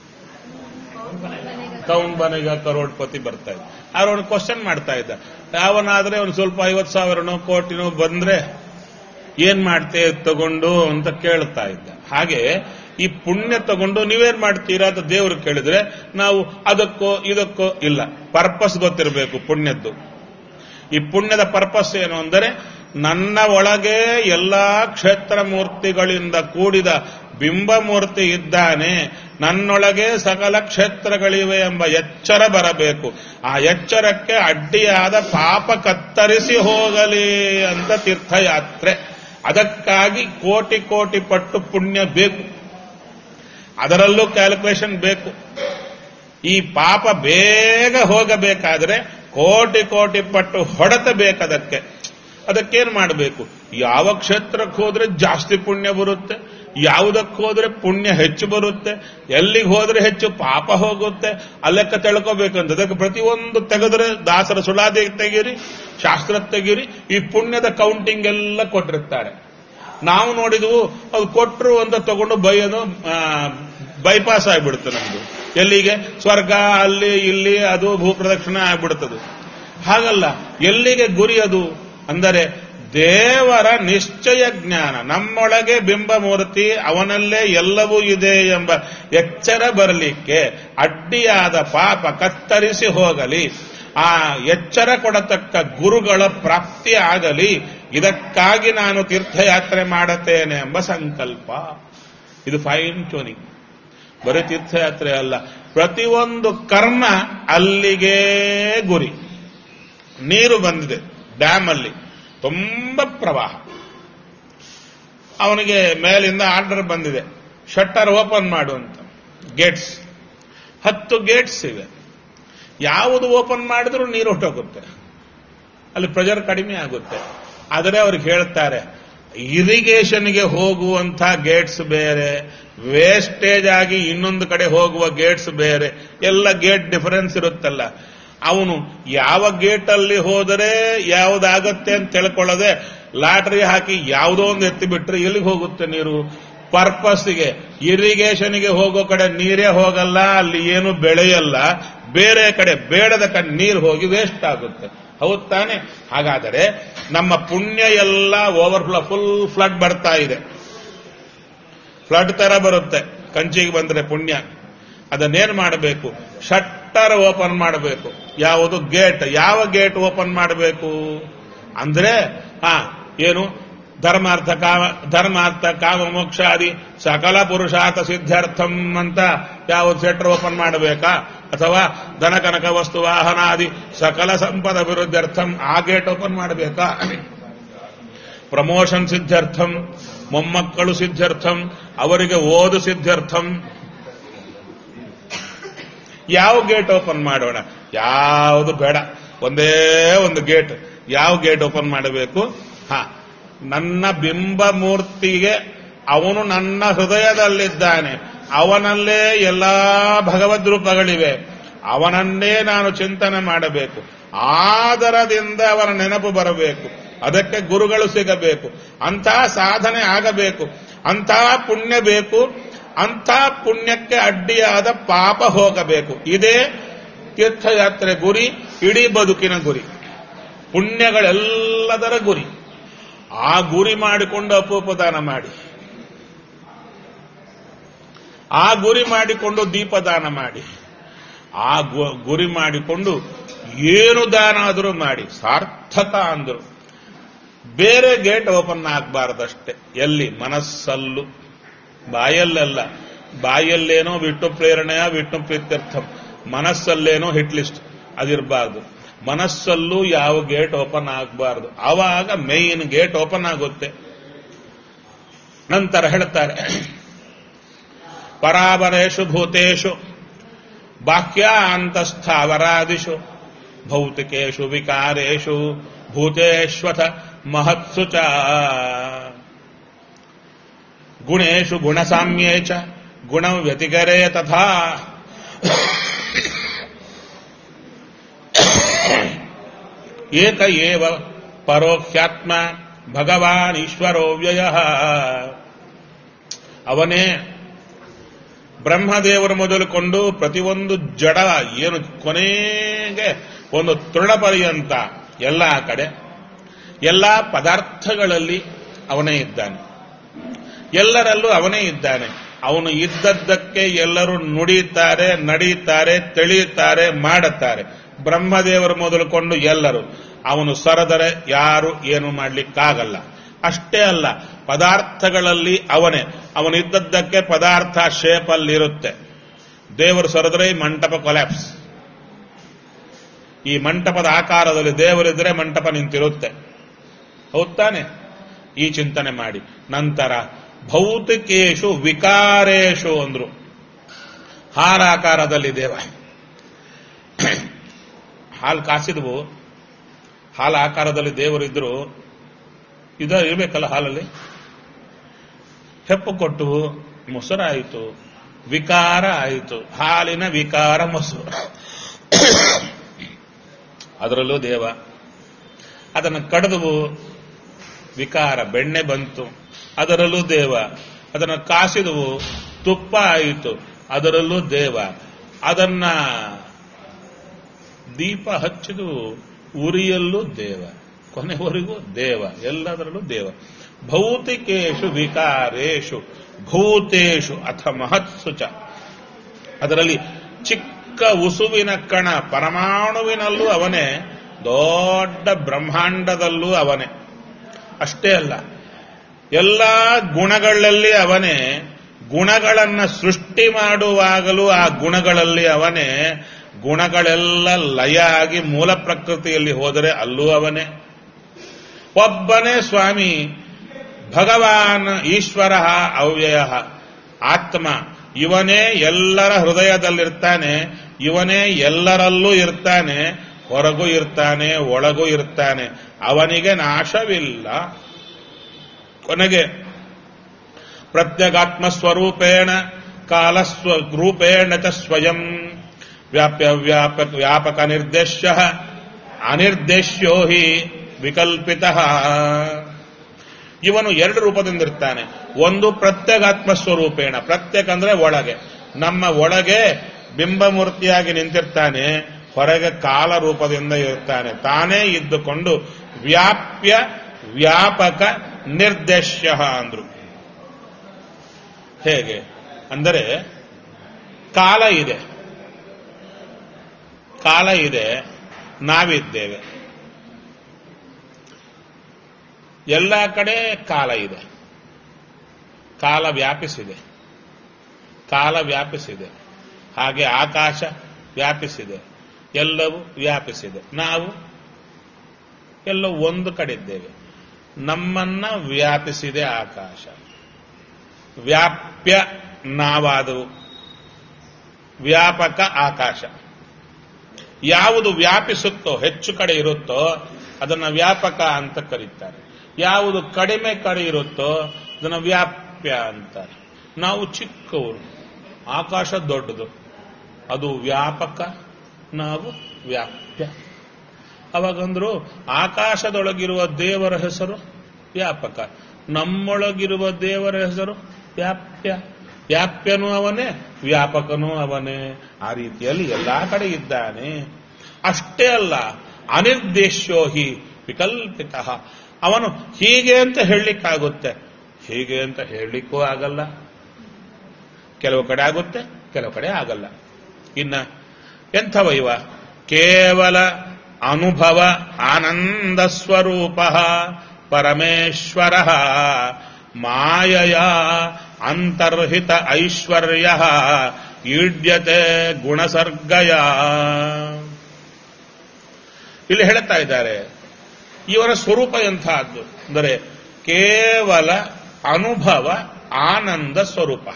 Speaker 1: ಕೌನ್ ಬನೆಗ ಕರೋಡ್ಪತಿ ಬರ್ತಾ ಇದ್ದ ಆದ್ರೆ ಅವನು ಕ್ವಶನ್ ಮಾಡ್ತಾ ಇದ್ದ ಯಾವನಾದ್ರೆ ಒಂದು ಸ್ವಲ್ಪ ಐವತ್ತು ಸಾವಿರನೋ ಕೋಟಿನೋ ಬಂದ್ರೆ ಏನ್ ಮಾಡ್ತೆ ತಗೊಂಡು ಅಂತ ಕೇಳ್ತಾ ಇದ್ದ ಹಾಗೆ ಈ ಪುಣ್ಯ ತಗೊಂಡು ನೀವೇನ್ ಮಾಡ್ತೀರಾ ಅಂತ ದೇವರು ಕೇಳಿದ್ರೆ ನಾವು ಅದಕ್ಕೋ ಇದಕ್ಕೋ ಇಲ್ಲ ಪರ್ಪಸ್ ಗೊತ್ತಿರಬೇಕು ಪುಣ್ಯದ್ದು ಈ ಪುಣ್ಯದ ಪರ್ಪಸ್ ಏನು ಅಂದರೆ ನನ್ನ ಒಳಗೆ ಎಲ್ಲಾ ಕ್ಷೇತ್ರ ಮೂರ್ತಿಗಳಿಂದ ಕೂಡಿದ ಬಿಂಬಮೂರ್ತಿ ಇದ್ದಾನೆ ನನ್ನೊಳಗೆ ಸಕಲ ಕ್ಷೇತ್ರಗಳಿವೆ ಎಂಬ ಎಚ್ಚರ ಬರಬೇಕು ಆ ಎಚ್ಚರಕ್ಕೆ ಅಡ್ಡಿಯಾದ ಪಾಪ ಕತ್ತರಿಸಿ ಹೋಗಲಿ ಅಂತ ತೀರ್ಥಯಾತ್ರೆ ಅದಕ್ಕಾಗಿ ಕೋಟಿ ಕೋಟಿ ಪಟ್ಟು ಪುಣ್ಯ ಬೇಕು ಅದರಲ್ಲೂ ಕ್ಯಾಲ್ಕುಲೇಷನ್ ಬೇಕು ಈ ಪಾಪ ಬೇಗ ಹೋಗಬೇಕಾದ್ರೆ ಕೋಟಿ ಕೋಟಿ ಪಟ್ಟು ಹೊಡೆತ ಬೇಕದಕ್ಕೆ ಅದಕ್ಕೇನು ಮಾಡಬೇಕು ಯಾವ ಕ್ಷೇತ್ರಕ್ಕೆ ಹೋದ್ರೆ ಜಾಸ್ತಿ ಪುಣ್ಯ ಬರುತ್ತೆ ಯಾವುದಕ್ಕೆ ಹೋದ್ರೆ ಪುಣ್ಯ ಹೆಚ್ಚು ಬರುತ್ತೆ ಎಲ್ಲಿಗೆ ಹೋದ್ರೆ ಹೆಚ್ಚು ಪಾಪ ಹೋಗುತ್ತೆ ಅಲ್ಲೆಕ್ಕ ತಿಳ್ಕೋಬೇಕಂತ ಅದಕ್ಕೆ ಪ್ರತಿಯೊಂದು ತೆಗೆದ್ರೆ ದಾಸರ ಸುಳಾದಿ ತೆಗೀರಿ ಶಾಸ್ತ್ರ ತೆಗೀರಿ ಈ ಪುಣ್ಯದ ಕೌಂಟಿಂಗ್ ಎಲ್ಲ ಕೊಟ್ಟಿರ್ತಾರೆ ನಾವು ನೋಡಿದ್ವು ಅದು ಕೊಟ್ಟರು ಅಂತ ತಗೊಂಡು ಬೈಯೋದು ಬೈಪಾಸ್ ಆಗಿಬಿಡುತ್ತೆ ನಮ್ದು ಎಲ್ಲಿಗೆ ಸ್ವರ್ಗ ಅಲ್ಲಿ ಇಲ್ಲಿ ಅದು ಭೂಪ್ರದಕ್ಷಿಣೆ ಆಗ್ಬಿಡುತ್ತದೆ ಹಾಗಲ್ಲ ಎಲ್ಲಿಗೆ ಗುರಿ ಅದು ಅಂದರೆ ದೇವರ ನಿಶ್ಚಯ ಜ್ಞಾನ ನಮ್ಮೊಳಗೆ ಬಿಂಬಮೂರ್ತಿ ಅವನಲ್ಲೇ ಎಲ್ಲವೂ ಇದೆ ಎಂಬ ಎಚ್ಚರ ಬರಲಿಕ್ಕೆ ಅಡ್ಡಿಯಾದ ಪಾಪ ಕತ್ತರಿಸಿ ಹೋಗಲಿ ಆ ಎಚ್ಚರ ಕೊಡತಕ್ಕ ಗುರುಗಳ ಪ್ರಾಪ್ತಿ ಆಗಲಿ ಇದಕ್ಕಾಗಿ ನಾನು ತೀರ್ಥಯಾತ್ರೆ ಮಾಡುತ್ತೇನೆ ಎಂಬ ಸಂಕಲ್ಪ ಇದು ಫೈನ್ ಟ್ಯೂನಿಂಗ್ ಬರೀ ತೀರ್ಥಯಾತ್ರೆ ಅಲ್ಲ ಪ್ರತಿಯೊಂದು ಕರ್ಮ ಅಲ್ಲಿಗೆ ಗುರಿ ನೀರು ಬಂದಿದೆ ಡ್ಯಾಮ್ ಅಲ್ಲಿ ತುಂಬ ಪ್ರವಾಹ ಅವನಿಗೆ ಮೇಲಿಂದ ಆರ್ಡರ್ ಬಂದಿದೆ ಶಟ್ಟರ್ ಓಪನ್ ಮಾಡು ಅಂತ ಗೇಟ್ಸ್ ಹತ್ತು ಗೇಟ್ಸ್ ಇವೆ ಯಾವುದು ಓಪನ್ ಮಾಡಿದ್ರೂ ನೀರು ಹೊಟ್ಟೋಗುತ್ತೆ ಅಲ್ಲಿ ಪ್ರೆಷರ್ ಕಡಿಮೆ ಆಗುತ್ತೆ ಆದರೆ ಅವ್ರಿಗೆ ಹೇಳ್ತಾರೆ ಇರಿಗೇಷನ್ಗೆ ಹೋಗುವಂಥ ಗೇಟ್ಸ್ ಬೇರೆ ವೇಸ್ಟೇಜ್ ಆಗಿ ಇನ್ನೊಂದು ಕಡೆ ಹೋಗುವ ಗೇಟ್ಸ್ ಬೇರೆ ಎಲ್ಲ ಗೇಟ್ ಡಿಫರೆನ್ಸ್ ಇರುತ್ತಲ್ಲ ಅವನು ಯಾವ ಗೇಟ್ ಅಲ್ಲಿ ಹೋದರೆ ಯಾವುದಾಗತ್ತೆ ಅಂತ ತಿಳ್ಕೊಳ್ಳದೆ ಲಾಟ್ರಿ ಹಾಕಿ ಯಾವುದೋ ಒಂದು ಎತ್ತಿ ಬಿಟ್ರೆ ಎಲ್ಲಿಗೆ ಹೋಗುತ್ತೆ ನೀರು ಪರ್ಪಸ್ಗೆ ಇರಿಗೇಷನ್ಗೆ ಹೋಗೋ ಕಡೆ ನೀರೇ ಹೋಗಲ್ಲ ಅಲ್ಲಿ ಏನು ಬೆಳೆಯಲ್ಲ ಬೇರೆ ಕಡೆ ಬೇಡದ ಕಡೆ ನೀರು ಹೋಗಿ ವೇಸ್ಟ್ ಆಗುತ್ತೆ ಹೌದ್ ತಾನೆ ಹಾಗಾದರೆ ನಮ್ಮ ಪುಣ್ಯ ಎಲ್ಲ ಓವರ್ಫ್ಲೋ ಫುಲ್ ಫ್ಲಡ್ ಬರ್ತಾ ಇದೆ ಫ್ಲಡ್ ತರ ಬರುತ್ತೆ ಕಂಚಿಗೆ ಬಂದ್ರೆ ಪುಣ್ಯ ಅದನ್ನೇನ್ ಮಾಡಬೇಕು ಶಟ್ಟರ್ ಓಪನ್ ಮಾಡಬೇಕು ಯಾವುದು ಗೇಟ್ ಯಾವ ಗೇಟ್ ಓಪನ್ ಮಾಡಬೇಕು ಅಂದ್ರೆ ಹಾ ಏನು ಧರ್ಮಾರ್ಥ ಕಾಮ ಧರ್ಮಾರ್ಥ ಕಾಮ ಮೋಕ್ಷಾದಿ ಸಕಲ ಪುರುಷಾರ್ಥ ಸಿದ್ಧಾರ್ಥಂ ಅಂತ ಯಾವುದು ಶೆಟ್ರ್ ಓಪನ್ ಮಾಡಬೇಕಾ ಅಥವಾ ಧನಕನಕ ವಸ್ತು ವಾಹನಾದಿ ಸಕಲ ಸಂಪದ ವಿರುದ್ಧಾರ್ಥಂ ಆ ಗೇಟ್ ಓಪನ್ ಮಾಡಬೇಕಾ ಪ್ರಮೋಷನ್ ಸಿದ್ಧಾರ್ಥಂ ಮೊಮ್ಮಕ್ಕಳು ಸಿದ್ಧಾರ್ಥಂ ಅವರಿಗೆ ಓದು ಸಿದ್ಧಾರ್ಥಂ ಯಾವ ಗೇಟ್ ಓಪನ್ ಮಾಡೋಣ ಯಾವುದು ಬೇಡ ಒಂದೇ ಒಂದು ಗೇಟ್ ಯಾವ ಗೇಟ್ ಓಪನ್ ಮಾಡಬೇಕು ಹಾ ನನ್ನ ಬಿಂಬ ಮೂರ್ತಿಗೆ ಅವನು ನನ್ನ ಹೃದಯದಲ್ಲಿದ್ದಾನೆ ಅವನಲ್ಲೇ ಎಲ್ಲಾ ಭಗವದ್ ರೂಪಗಳಿವೆ ಅವನನ್ನೇ ನಾನು ಚಿಂತನೆ ಮಾಡಬೇಕು ಆದರದಿಂದ ಅವನ ನೆನಪು ಬರಬೇಕು ಅದಕ್ಕೆ ಗುರುಗಳು ಸಿಗಬೇಕು ಅಂಥ ಸಾಧನೆ ಆಗಬೇಕು ಅಂಥ ಪುಣ್ಯ ಬೇಕು ಅಂಥ ಪುಣ್ಯಕ್ಕೆ ಅಡ್ಡಿಯಾದ ಪಾಪ ಹೋಗಬೇಕು ಇದೇ ತೀರ್ಥಯಾತ್ರೆ ಗುರಿ ಇಡೀ ಬದುಕಿನ ಗುರಿ ಪುಣ್ಯಗಳೆಲ್ಲದರ ಗುರಿ ಆ ಗುರಿ ಮಾಡಿಕೊಂಡು ಅಪೋಪದಾನ ಮಾಡಿ ಆ ಗುರಿ ಮಾಡಿಕೊಂಡು ದೀಪದಾನ ಮಾಡಿ ಆ ಗು- ಗುರಿ ಮಾಡಿಕೊಂಡು ಏನು ದಾನ ಆದರೂ ಮಾಡಿ ಸಾರ್ಥಕ ಅಂದರು ಬೇರೆ ಗೇಟ್ ಓಪನ್ ಆಗಬಾರ್ದಷ್ಟೆ ಎಲ್ಲಿ ಮನಸ್ಸಲ್ಲೂ ಬಾಯಲ್ಲೆಲ್ಲ ಬಾಯಲ್ಲೇನೋ ವಿಷ್ಣು ಪ್ರೇರಣೆಯ ವಿಷ್ಣು ಪ್ರೀತ್ಯರ್ಥಂ ಮನಸ್ಸಲ್ಲೇನೋ ಹಿಟ್ ಲಿಸ್ಟ್ ಅದಿರಬಾರ್ದು ಮನಸ್ಸಲ್ಲೂ ಯಾವ ಗೇಟ್ ಓಪನ್ ಆಗಬಾರ್ದು ಆವಾಗ ಮೇನ್ ಗೇಟ್ ಓಪನ್ ಆಗುತ್ತೆ ನಂತರ ಹೇಳ್ತಾರೆ ಪರಾವರೇಶು ಭೂತೇಶು ಬಾಹ್ಯಾಂತಸ್ಥಾವರಾದಿಷು ಭೌತಿಕೇಶು ವಿಕಾರೇಶು ಭೂತೇಶ್ವಥ ಮಹತ್ಸು ಚ ಗುಣೇಶು ಗುಣಸಾಮ್ಯೇ ಚ ಗುಣ ವ್ಯತಿಕರೇ ತಥಾ ಏಕ ಏವ ಪರೋಖ್ಯಾತ್ಮ ಭಗವಾನ್ ಈಶ್ವರೋ ವ್ಯಯ ಅವನೇ ಬ್ರಹ್ಮದೇವರು ಮೊದಲುಕೊಂಡು ಪ್ರತಿಯೊಂದು ಜಡ ಏನು ಕೊನೆಗೆ ಒಂದು ತೃಣ ಪರ್ಯಂತ ಎಲ್ಲ ಕಡೆ ಎಲ್ಲ ಪದಾರ್ಥಗಳಲ್ಲಿ ಅವನೇ ಇದ್ದಾನೆ ಎಲ್ಲರಲ್ಲೂ ಅವನೇ ಇದ್ದಾನೆ ಅವನು ಇದ್ದದ್ದಕ್ಕೆ ಎಲ್ಲರೂ ನುಡಿಯುತ್ತಾರೆ ನಡೆಯುತ್ತಾರೆ ತಿಳಿಯುತ್ತಾರೆ ಮಾಡುತ್ತಾರೆ ಬ್ರಹ್ಮದೇವರು ಮೊದಲುಕೊಂಡು ಎಲ್ಲರೂ ಅವನು ಸರದರೆ ಯಾರು ಏನು ಮಾಡ್ಲಿಕ್ಕಾಗಲ್ಲ ಅಷ್ಟೇ ಅಲ್ಲ ಪದಾರ್ಥಗಳಲ್ಲಿ ಅವನೇ ಅವನಿದ್ದದ್ದಕ್ಕೆ ಪದಾರ್ಥ ಶೇಪಲ್ಲಿರುತ್ತೆ ದೇವರು ಸರದರೆ ಈ ಮಂಟಪ ಕೊಲ್ಯಾಪ್ಸ್ ಈ ಮಂಟಪದ ಆಕಾರದಲ್ಲಿ ದೇವರಿದ್ರೆ ಮಂಟಪ ನಿಂತಿರುತ್ತೆ ಹೌದ್ ತಾನೆ ಈ ಚಿಂತನೆ ಮಾಡಿ ನಂತರ ಭೌತಿಕೇಶು ವಿಕಾರೇಶು ಅಂದ್ರು ಹಾರಾಕಾರದಲ್ಲಿ ದೇವ ಹಾಲು ಕಾಸಿದ್ವು ಹಾಲು ಆಕಾರದಲ್ಲಿ ದೇವರಿದ್ರು ಇದ ಇರಬೇಕಲ್ಲ ಹಾಲಲ್ಲಿ ಹೆಪ್ಪು ಕೊಟ್ಟು ಮೊಸರಾಯಿತು ವಿಕಾರ ಆಯಿತು ಹಾಲಿನ ವಿಕಾರ ಮೊಸರು ಅದರಲ್ಲೂ ದೇವ ಅದನ್ನು ಕಡಿದವು ವಿಕಾರ ಬೆಣ್ಣೆ ಬಂತು ಅದರಲ್ಲೂ ದೇವ ಅದನ್ನು ಕಾಸಿದವು ತುಪ್ಪ ಆಯಿತು ಅದರಲ್ಲೂ ದೇವ ಅದನ್ನ ದೀಪ ಹಚ್ಚಿದವು ಉರಿಯಲ್ಲೂ ದೇವ ಕೊನೆವರೆಗೂ ದೇವ ಎಲ್ಲದರಲ್ಲೂ ದೇವ ಭೌತಿಕೇಶು ವಿಕಾರೇಶು ಭೂತೇಶು ಅಥ ಮಹತ್ಸು ಚ ಅದರಲ್ಲಿ ಚಿಕ್ಕ ಉಸುವಿನ ಕಣ ಪರಮಾಣುವಿನಲ್ಲೂ ಅವನೇ ದೊಡ್ಡ ಬ್ರಹ್ಮಾಂಡದಲ್ಲೂ ಅವನೇ ಅಷ್ಟೇ ಅಲ್ಲ ಎಲ್ಲ ಗುಣಗಳಲ್ಲಿ ಅವನೇ ಗುಣಗಳನ್ನ ಸೃಷ್ಟಿ ಮಾಡುವಾಗಲೂ ಆ ಗುಣಗಳಲ್ಲಿ ಅವನೇ ಗುಣಗಳೆಲ್ಲ ಲಯ ಆಗಿ ಮೂಲ ಪ್ರಕೃತಿಯಲ್ಲಿ ಹೋದರೆ ಅಲ್ಲೂ ಅವನೇ ಒಬ್ಬನೇ ಸ್ವಾಮಿ ಭಗವಾನ್ ಈಶ್ವರ ಅವ್ಯಯ ಆತ್ಮ ಇವನೇ ಎಲ್ಲರ ಹೃದಯದಲ್ಲಿರ್ತಾನೆ ಇವನೇ ಎಲ್ಲರಲ್ಲೂ ಇರ್ತಾನೆ ಹೊರಗೂ ಇರ್ತಾನೆ ಒಳಗೂ ಇರ್ತಾನೆ ಅವನಿಗೆ ನಾಶವಿಲ್ಲ ಕೊನೆಗೆ ಪ್ರತ್ಯಗಾತ್ಮ ಸ್ವರೂಪೇಣ ಕಾಲಸ್ವ ರೂಪೇಣ ಚ ಸ್ವಯಂ ವ್ಯಾಪ್ಯ ವ್ಯಾಪಕ ವ್ಯಾಪಕ ನಿರ್ದೇಶ್ಯ ಅನಿರ್ದೇಶ್ಯೋ ಹಿ ವಿಕಲ್ಪಿತ ಇವನು ಎರಡು ರೂಪದಿಂದಿರ್ತಾನೆ ಒಂದು ಪ್ರತ್ಯಗಾತ್ಮ ಸ್ವರೂಪೇಣ ಪ್ರತ್ಯಕ್ ಅಂದ್ರೆ ಒಳಗೆ ನಮ್ಮ ಒಳಗೆ ಬಿಂಬಮೂರ್ತಿಯಾಗಿ ನಿಂತಿರ್ತಾನೆ ಹೊರಗೆ ಕಾಲ ರೂಪದಿಂದ ಇರ್ತಾನೆ ತಾನೇ ಇದ್ದುಕೊಂಡು ವ್ಯಾಪ್ಯ ವ್ಯಾಪಕ ನಿರ್ದೇಶ್ಯ ಅಂದ್ರು ಹೇಗೆ ಅಂದರೆ ಕಾಲ ಇದೆ ಕಾಲ ಇದೆ ನಾವಿದ್ದೇವೆ ಎಲ್ಲ ಕಡೆ ಕಾಲ ಇದೆ ಕಾಲ ವ್ಯಾಪಿಸಿದೆ ಕಾಲ ವ್ಯಾಪಿಸಿದೆ ಹಾಗೆ ಆಕಾಶ ವ್ಯಾಪಿಸಿದೆ ಎಲ್ಲವೂ ವ್ಯಾಪಿಸಿದೆ ನಾವು ಎಲ್ಲೋ ಒಂದು ಕಡೆ ಇದ್ದೇವೆ ನಮ್ಮನ್ನ ವ್ಯಾಪಿಸಿದೆ ಆಕಾಶ ವ್ಯಾಪ್ಯ ನಾವಾದವು ವ್ಯಾಪಕ ಆಕಾಶ ಯಾವುದು ವ್ಯಾಪಿಸುತ್ತೋ ಹೆಚ್ಚು ಕಡೆ ಇರುತ್ತೋ ಅದನ್ನ ವ್ಯಾಪಕ ಅಂತ ಕರೀತಾರೆ ಯಾವುದು ಕಡಿಮೆ ಕಡೆ ಇರುತ್ತೋ ಅದನ್ನ ವ್ಯಾಪ್ಯ ಅಂತಾರೆ ನಾವು ಚಿಕ್ಕವರು ಆಕಾಶ ದೊಡ್ಡದು ಅದು ವ್ಯಾಪಕ ನಾವು ವ್ಯಾಪ್ಯ ಅವಾಗಂದ್ರು ಆಕಾಶದೊಳಗಿರುವ ದೇವರ ಹೆಸರು ವ್ಯಾಪಕ ನಮ್ಮೊಳಗಿರುವ ದೇವರ ಹೆಸರು ವ್ಯಾಪ್ಯ ವ್ಯಾಪ್ಯನೂ ಅವನೇ ವ್ಯಾಪಕನೂ ಅವನೇ ಆ ರೀತಿಯಲ್ಲಿ ಎಲ್ಲಾ ಕಡೆ ಇದ್ದಾನೆ ಅಷ್ಟೇ ಅಲ್ಲ ಅನಿರ್ದೇಶ್ಯೋ ಹಿ ವಿಕಲ್ಪಿತ ಅವನು ಹೀಗೆ ಅಂತ ಹೇಳಲಿಕ್ಕಾಗುತ್ತೆ ಹೀಗೆ ಅಂತ ಹೇಳಲಿಕ್ಕೂ ಆಗಲ್ಲ ಕೆಲವು ಕಡೆ ಆಗುತ್ತೆ ಕೆಲವು ಕಡೆ ಆಗಲ್ಲ ಇನ್ನ ಎಂಥವ ಇವ ಕೇವಲ ಅನುಭವ ಆನಂದ ಸ್ವರೂಪ ಪರಮೇಶ್ವರ ಮಾಯಯ ಅಂತರ್ಹಿತ ಐಶ್ವರ್ಯ ಈಡ್ಯತೆ ಗುಣಸರ್ಗಯ ಇಲ್ಲಿ ಹೇಳ್ತಾ ಇದ್ದಾರೆ ಇವರ ಸ್ವರೂಪ ಎಂಥದ್ದು ಅಂದರೆ ಕೇವಲ ಅನುಭವ ಆನಂದ ಸ್ವರೂಪ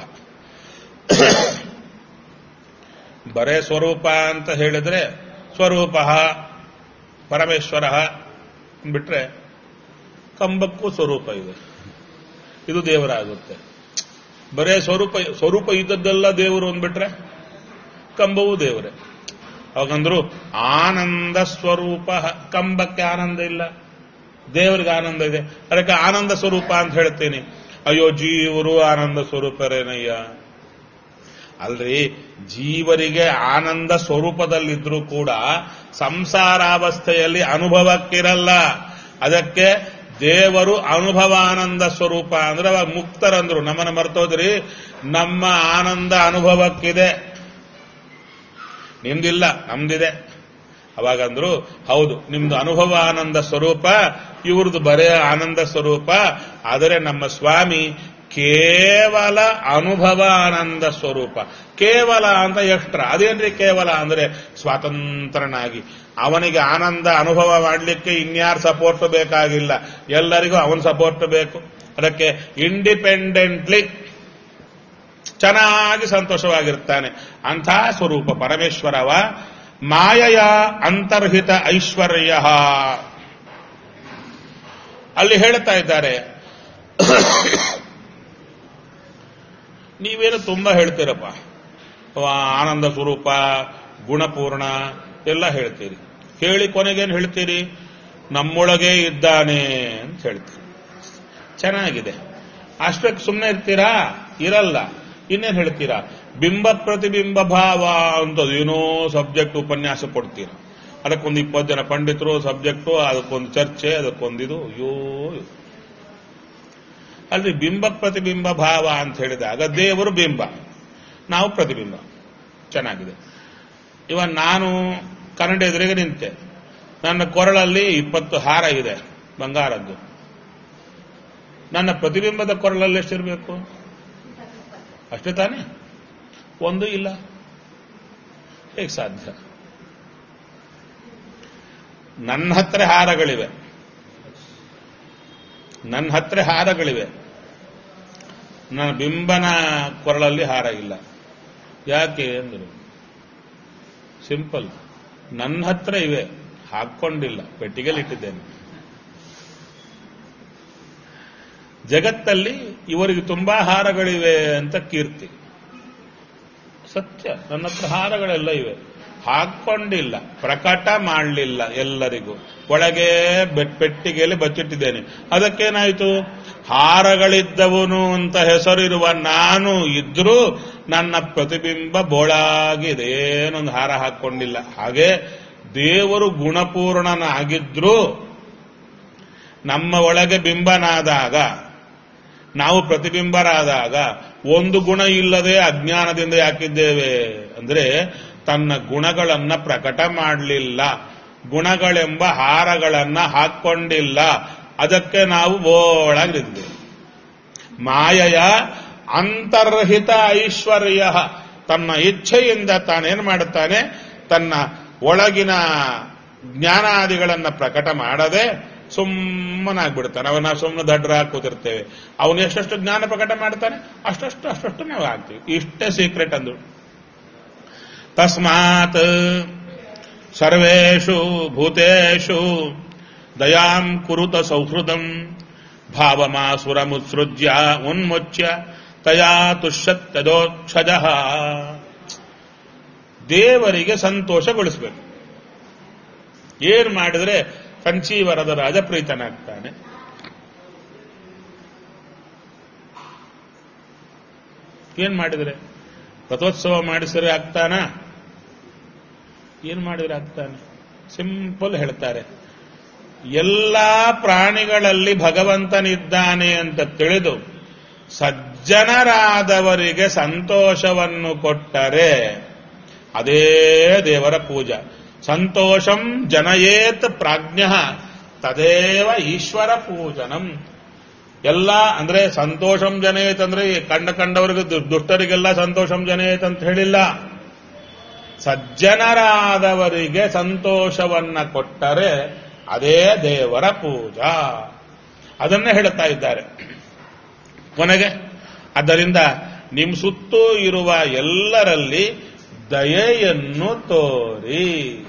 Speaker 1: ಬರೇ ಸ್ವರೂಪ ಅಂತ ಹೇಳಿದ್ರೆ ಸ್ವರೂಪ ಪರಮೇಶ್ವರ ಬಿಟ್ರೆ ಕಂಬಕ್ಕೂ ಸ್ವರೂಪ ಇದೆ ಇದು ದೇವರಾಗುತ್ತೆ ಬರೇ ಸ್ವರೂಪ ಸ್ವರೂಪ ಇದ್ದದ್ದೆಲ್ಲ ದೇವರು ಅಂದ್ಬಿಟ್ರೆ ಕಂಬವೂ ದೇವರೇ ಅವಾಗಂದ್ರು ಆನಂದ ಸ್ವರೂಪ ಕಂಬಕ್ಕೆ ಆನಂದ ಇಲ್ಲ ದೇವರಿಗೆ ಆನಂದ ಇದೆ ಅದಕ್ಕೆ ಆನಂದ ಸ್ವರೂಪ ಅಂತ ಹೇಳ್ತೇನೆ ಅಯ್ಯೋ ಜೀವರು ಆನಂದ ಸ್ವರೂಪರೇನಯ್ಯ ಅಲ್ರಿ ಜೀವರಿಗೆ ಆನಂದ ಸ್ವರೂಪದಲ್ಲಿದ್ರೂ ಕೂಡ ಸಂಸಾರಾವಸ್ಥೆಯಲ್ಲಿ ಅನುಭವಕ್ಕಿರಲ್ಲ ಅದಕ್ಕೆ ದೇವರು ಅನುಭವಾನಂದ ಸ್ವರೂಪ ಅಂದ್ರೆ ಅವಾಗ ಮುಕ್ತರಂದ್ರು ನಮ್ಮನ್ನ ಮರ್ತೋದ್ರಿ ನಮ್ಮ ಆನಂದ ಅನುಭವಕ್ಕಿದೆ ನಿಮ್ದಿಲ್ಲ ನಮ್ದಿದೆ ಅವಾಗಂದ್ರು ಹೌದು ನಿಮ್ದು ಅನುಭವ ಆನಂದ ಸ್ವರೂಪ ಇವ್ರದ್ದು ಬರೇ ಆನಂದ ಸ್ವರೂಪ ಆದರೆ ನಮ್ಮ ಸ್ವಾಮಿ ಕೇವಲ ಅನುಭವ ಆನಂದ ಸ್ವರೂಪ ಕೇವಲ ಅಂತ ಎಕ್ಸ್ಟ್ರಾ ಅದೇನ್ರಿ ಕೇವಲ ಅಂದ್ರೆ ಸ್ವಾತಂತ್ರ್ಯನಾಗಿ ಅವನಿಗೆ ಆನಂದ ಅನುಭವ ಮಾಡಲಿಕ್ಕೆ ಇನ್ಯಾರ ಸಪೋರ್ಟ್ ಬೇಕಾಗಿಲ್ಲ ಎಲ್ಲರಿಗೂ ಅವನ ಸಪೋರ್ಟ್ ಬೇಕು ಅದಕ್ಕೆ ಇಂಡಿಪೆಂಡೆಂಟ್ಲಿ ಚೆನ್ನಾಗಿ ಸಂತೋಷವಾಗಿರ್ತಾನೆ ಅಂಥ ಸ್ವರೂಪ ಪರಮೇಶ್ವರವ ಮಾಯಯ ಅಂತರ್ಹಿತ ಐಶ್ವರ್ಯ ಅಲ್ಲಿ ಹೇಳ್ತಾ ಇದ್ದಾರೆ ನೀವೇನು ತುಂಬಾ ಹೇಳ್ತೀರಪ್ಪ ಆನಂದ ಸ್ವರೂಪ ಗುಣಪೂರ್ಣ ಎಲ್ಲ ಹೇಳ್ತೀರಿ ಹೇಳಿ ಕೊನೆಗೇನು ಹೇಳ್ತೀರಿ ನಮ್ಮೊಳಗೆ ಇದ್ದಾನೆ ಅಂತ ಹೇಳ್ತೀರಿ ಚೆನ್ನಾಗಿದೆ ಅಷ್ಟಕ್ಕೆ ಸುಮ್ಮನೆ ಇರ್ತೀರಾ ಇರಲ್ಲ ಇನ್ನೇನು ಹೇಳ್ತೀರಾ ಬಿಂಬ ಪ್ರತಿಬಿಂಬ ಭಾವ ಅಂತ ಏನೋ ಸಬ್ಜೆಕ್ಟ್ ಉಪನ್ಯಾಸ ಕೊಡ್ತೀರಾ ಅದಕ್ಕೊಂದು ಇಪ್ಪತ್ತು ಜನ ಪಂಡಿತರು ಸಬ್ಜೆಕ್ಟು ಅದಕ್ಕೊಂದು ಚರ್ಚೆ ಅದಕ್ಕೊಂದಿದು ಅಯ್ಯೋ ಅಲ್ಲಿ ಬಿಂಬ ಪ್ರತಿಬಿಂಬ ಭಾವ ಅಂತ ಹೇಳಿದಾಗ ದೇವರು ಬಿಂಬ ನಾವು ಪ್ರತಿಬಿಂಬ ಚೆನ್ನಾಗಿದೆ ಇವ ನಾನು ಕನ್ನಡ ಎದುರಿಗೆ ನಿಂತೆ ನನ್ನ ಕೊರಳಲ್ಲಿ ಇಪ್ಪತ್ತು ಹಾರ ಇದೆ ಬಂಗಾರದ್ದು ನನ್ನ ಪ್ರತಿಬಿಂಬದ ಕೊರಳಲ್ಲಿ ಎಷ್ಟಿರಬೇಕು ಅಷ್ಟೇ ತಾನೇ ಒಂದು ಇಲ್ಲ ಹೇಗೆ ಸಾಧ್ಯ ನನ್ನ ಹತ್ರ ಹಾರಗಳಿವೆ ನನ್ನ ಹತ್ರ ಹಾರಗಳಿವೆ ನನ್ನ ಬಿಂಬನ ಕೊರಳಲ್ಲಿ ಹಾರ ಇಲ್ಲ ಯಾಕೆ ಅಂದರು ಸಿಂಪಲ್ ನನ್ನ ಹತ್ರ ಇವೆ ಹಾಕೊಂಡಿಲ್ಲ ಪೆಟ್ಟಿಗೆಲಿ ಇಟ್ಟಿದ್ದೇನೆ ಜಗತ್ತಲ್ಲಿ ಇವರಿಗೆ ತುಂಬಾ ಹಾರಗಳಿವೆ ಅಂತ ಕೀರ್ತಿ ಸತ್ಯ ನನ್ನ ಹತ್ರ ಹಾರಗಳೆಲ್ಲ ಇವೆ ಹಾಕೊಂಡಿಲ್ಲ ಪ್ರಕಟ ಮಾಡಲಿಲ್ಲ ಎಲ್ಲರಿಗೂ ಒಳಗೆ ಬೆಟ್ ಪೆಟ್ಟಿಗೆಯಲ್ಲಿ ಬಚ್ಚಿಟ್ಟಿದ್ದೇನೆ ಅದಕ್ಕೇನಾಯಿತು ಹಾರಗಳಿದ್ದವನು ಅಂತ ಹೆಸರಿರುವ ನಾನು ಇದ್ರೂ ನನ್ನ ಪ್ರತಿಬಿಂಬ ಬೋಳಾಗಿದೆ ಏನೊಂದು ಹಾರ ಹಾಕೊಂಡಿಲ್ಲ ಹಾಗೆ ದೇವರು ಗುಣಪೂರ್ಣನಾಗಿದ್ರೂ ನಮ್ಮ ಒಳಗೆ ಬಿಂಬನಾದಾಗ ನಾವು ಪ್ರತಿಬಿಂಬರಾದಾಗ ಒಂದು ಗುಣ ಇಲ್ಲದೆ ಅಜ್ಞಾನದಿಂದ ಯಾಕಿದ್ದೇವೆ ಅಂದ್ರೆ ತನ್ನ ಗುಣಗಳನ್ನ ಪ್ರಕಟ ಮಾಡಲಿಲ್ಲ ಗುಣಗಳೆಂಬ ಹಾರಗಳನ್ನ ಹಾಕೊಂಡಿಲ್ಲ ಅದಕ್ಕೆ ನಾವು ಬೋಳಾಗಿದ್ದೇವೆ ಮಾಯೆಯ ಅಂತರ್ಹಿತ ಐಶ್ವರ್ಯ ತನ್ನ ಇಚ್ಛೆಯಿಂದ ತಾನೇನು ಮಾಡುತ್ತಾನೆ ತನ್ನ ಒಳಗಿನ ಜ್ಞಾನಾದಿಗಳನ್ನ ಪ್ರಕಟ ಮಾಡದೆ ಸುಮ್ಮನಾಗ್ಬಿಡ್ತಾನೆ ಅವನ ಸುಮ್ಮನೆ ದಡ್ರ ಕೂತಿರ್ತೇವೆ ಅವನು ಎಷ್ಟೆಷ್ಟು ಜ್ಞಾನ ಪ್ರಕಟ ಮಾಡ್ತಾನೆ ಅಷ್ಟಷ್ಟು ಅಷ್ಟಷ್ಟು ನಾವು ಆಗ್ತೀವಿ ಇಷ್ಟೇ ಸೀಕ್ರೆಟ್ ಅಂದು ತಸ್ಮಾತ್ ಸರ್ವೇಷು ಭೂತೇಷು ದಯಾಂ ಕುರುತ ಸೌಹೃದಂ ಭಾವಮಾಸುರಮುತ್ಸೃಜ್ಯ ಉನ್ಮುಚ್ಯ ತಯಾ ತುಷ್ಯತ್ತದೋಕ್ಷಜ ದೇವರಿಗೆ ಸಂತೋಷಗೊಳಿಸಬೇಕು ಏನ್ ಮಾಡಿದ್ರೆ ಕಂಚೀವರದ ರಾಜ ಪ್ರೀತನಾಗ್ತಾನೆ ಏನ್ ಮಾಡಿದ್ರೆ ರಥೋತ್ಸವ ಮಾಡಿಸಿದ್ರೆ ಆಗ್ತಾನ ಏನ್ ಮಾಡಿದ್ರೆ ಆಗ್ತಾನೆ ಸಿಂಪಲ್ ಹೇಳ್ತಾರೆ ಎಲ್ಲಾ ಪ್ರಾಣಿಗಳಲ್ಲಿ ಭಗವಂತನಿದ್ದಾನೆ ಅಂತ ತಿಳಿದು ಸಜ್ಜನರಾದವರಿಗೆ ಸಂತೋಷವನ್ನು ಕೊಟ್ಟರೆ ಅದೇ ದೇವರ ಪೂಜಾ ಸಂತೋಷಂ ಜನಯೇತ್ ಪ್ರಾಜ್ಞ ತದೇವ ಈಶ್ವರ ಪೂಜನಂ ಎಲ್ಲ ಅಂದ್ರೆ ಸಂತೋಷಂ ಜನಯೇತ್ ಅಂದ್ರೆ ಕಂಡ ಕಂಡವರಿಗೆ ದು- ದುಷ್ಟರಿಗೆಲ್ಲ ಸಂತೋಷಂ ಜನಯೇತ್ ಅಂತ ಹೇಳಿಲ್ಲ ಸಜ್ಜನರಾದವರಿಗೆ ಸಂತೋಷವನ್ನ ಕೊಟ್ಟರೆ ಅದೇ ದೇವರ ಪೂಜಾ ಅದನ್ನೇ ಹೇಳುತ್ತಾ ಇದ್ದಾರೆ ಕೊನೆಗೆ ಆದ್ದರಿಂದ ನಿಮ್ಮ ಸುತ್ತೂ ಇರುವ ಎಲ್ಲರಲ್ಲಿ ದಯೆಯನ್ನು ತೋರಿ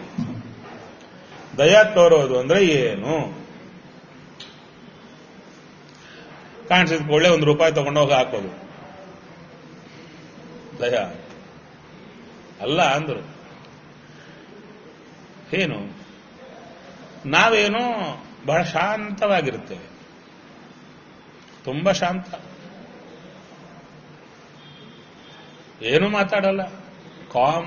Speaker 1: ದಯ ತೋರೋದು ಅಂದ್ರೆ ಏನು ಕಾಣಿಸಿದ ಕೂಡಲೇ ಒಂದು ರೂಪಾಯಿ ತಗೊಂಡೋಗಿ ಹಾಕೋದು ದಯ ಅಲ್ಲ ಅಂದ್ರು ಏನು ನಾವೇನೋ ಬಹಳ ಶಾಂತವಾಗಿರುತ್ತೇವೆ ತುಂಬಾ ಶಾಂತ ಏನು ಮಾತಾಡಲ್ಲ ಕಾಮ್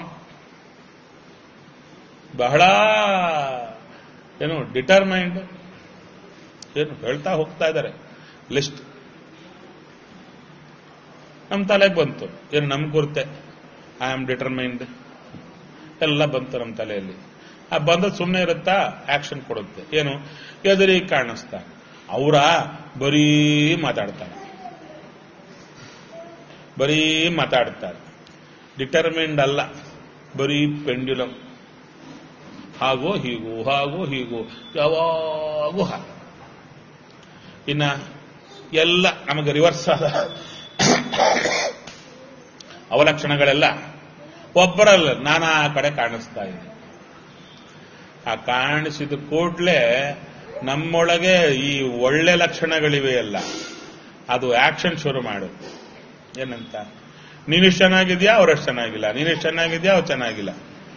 Speaker 1: ಬಹಳ ಏನು ಡಿಟರ್ಮೈಂಡ್ ಏನು ಹೇಳ್ತಾ ಹೋಗ್ತಾ ಇದ್ದಾರೆ ಲಿಸ್ಟ್ ನಮ್ಮ ತಲೆಗೆ ಬಂತು ಏನು ನಮ್ ಗುರ್ತೆ ಐ ಆಮ್ ಡಿಟರ್ಮೈನ್ಡ್ ಎಲ್ಲ ಬಂತು ನಮ್ಮ ತಲೆಯಲ್ಲಿ ಆ ಬಂದದ್ದು ಸುಮ್ಮನೆ ಇರುತ್ತಾ ಆಕ್ಷನ್ ಕೊಡುತ್ತೆ ಏನು ಎದುರಿಗೆ ಕಾಣಿಸ್ತಾ ಅವರ ಬರೀ ಮಾತಾಡ್ತಾರೆ ಬರೀ ಮಾತಾಡ್ತಾರೆ ಡಿಟರ್ಮಿಂಡ್ ಅಲ್ಲ ಬರೀ ಪೆಂಡ್ಯುಲಮ್ ಹಾಗೋ ಹೀಗೂ ಹಾಗೋ ಹೀಗೂ ಯಾವಾಗೂ ಹಾಗೆ ಇನ್ನ ಎಲ್ಲ ನಮಗೆ ರಿವರ್ಸ್ ಆದ ಅವಲಕ್ಷಣಗಳೆಲ್ಲ ಒಬ್ಬರಲ್ಲ ನಾನಾ ಕಡೆ ಕಾಣಿಸ್ತಾ ಇದೆ ಆ ಕಾಣಿಸಿದ ಕೂಡಲೇ ನಮ್ಮೊಳಗೆ ಈ ಒಳ್ಳೆ ಲಕ್ಷಣಗಳಿವೆಯಲ್ಲ ಅದು ಆಕ್ಷನ್ ಶುರು ಮಾಡುತ್ತೆ ಏನಂತ ನೀನಿಷ್ಟು ಚೆನ್ನಾಗಿದ್ಯಾ ಅವರಷ್ಟು ಚೆನ್ನಾಗಿಲ್ಲ ನೀನಿಷ್ಟು ಚೆನ್ನಾಗಿದ್ಯಾ ಅವ್ರು ಚೆನ್ನಾಗಿಲ್ಲ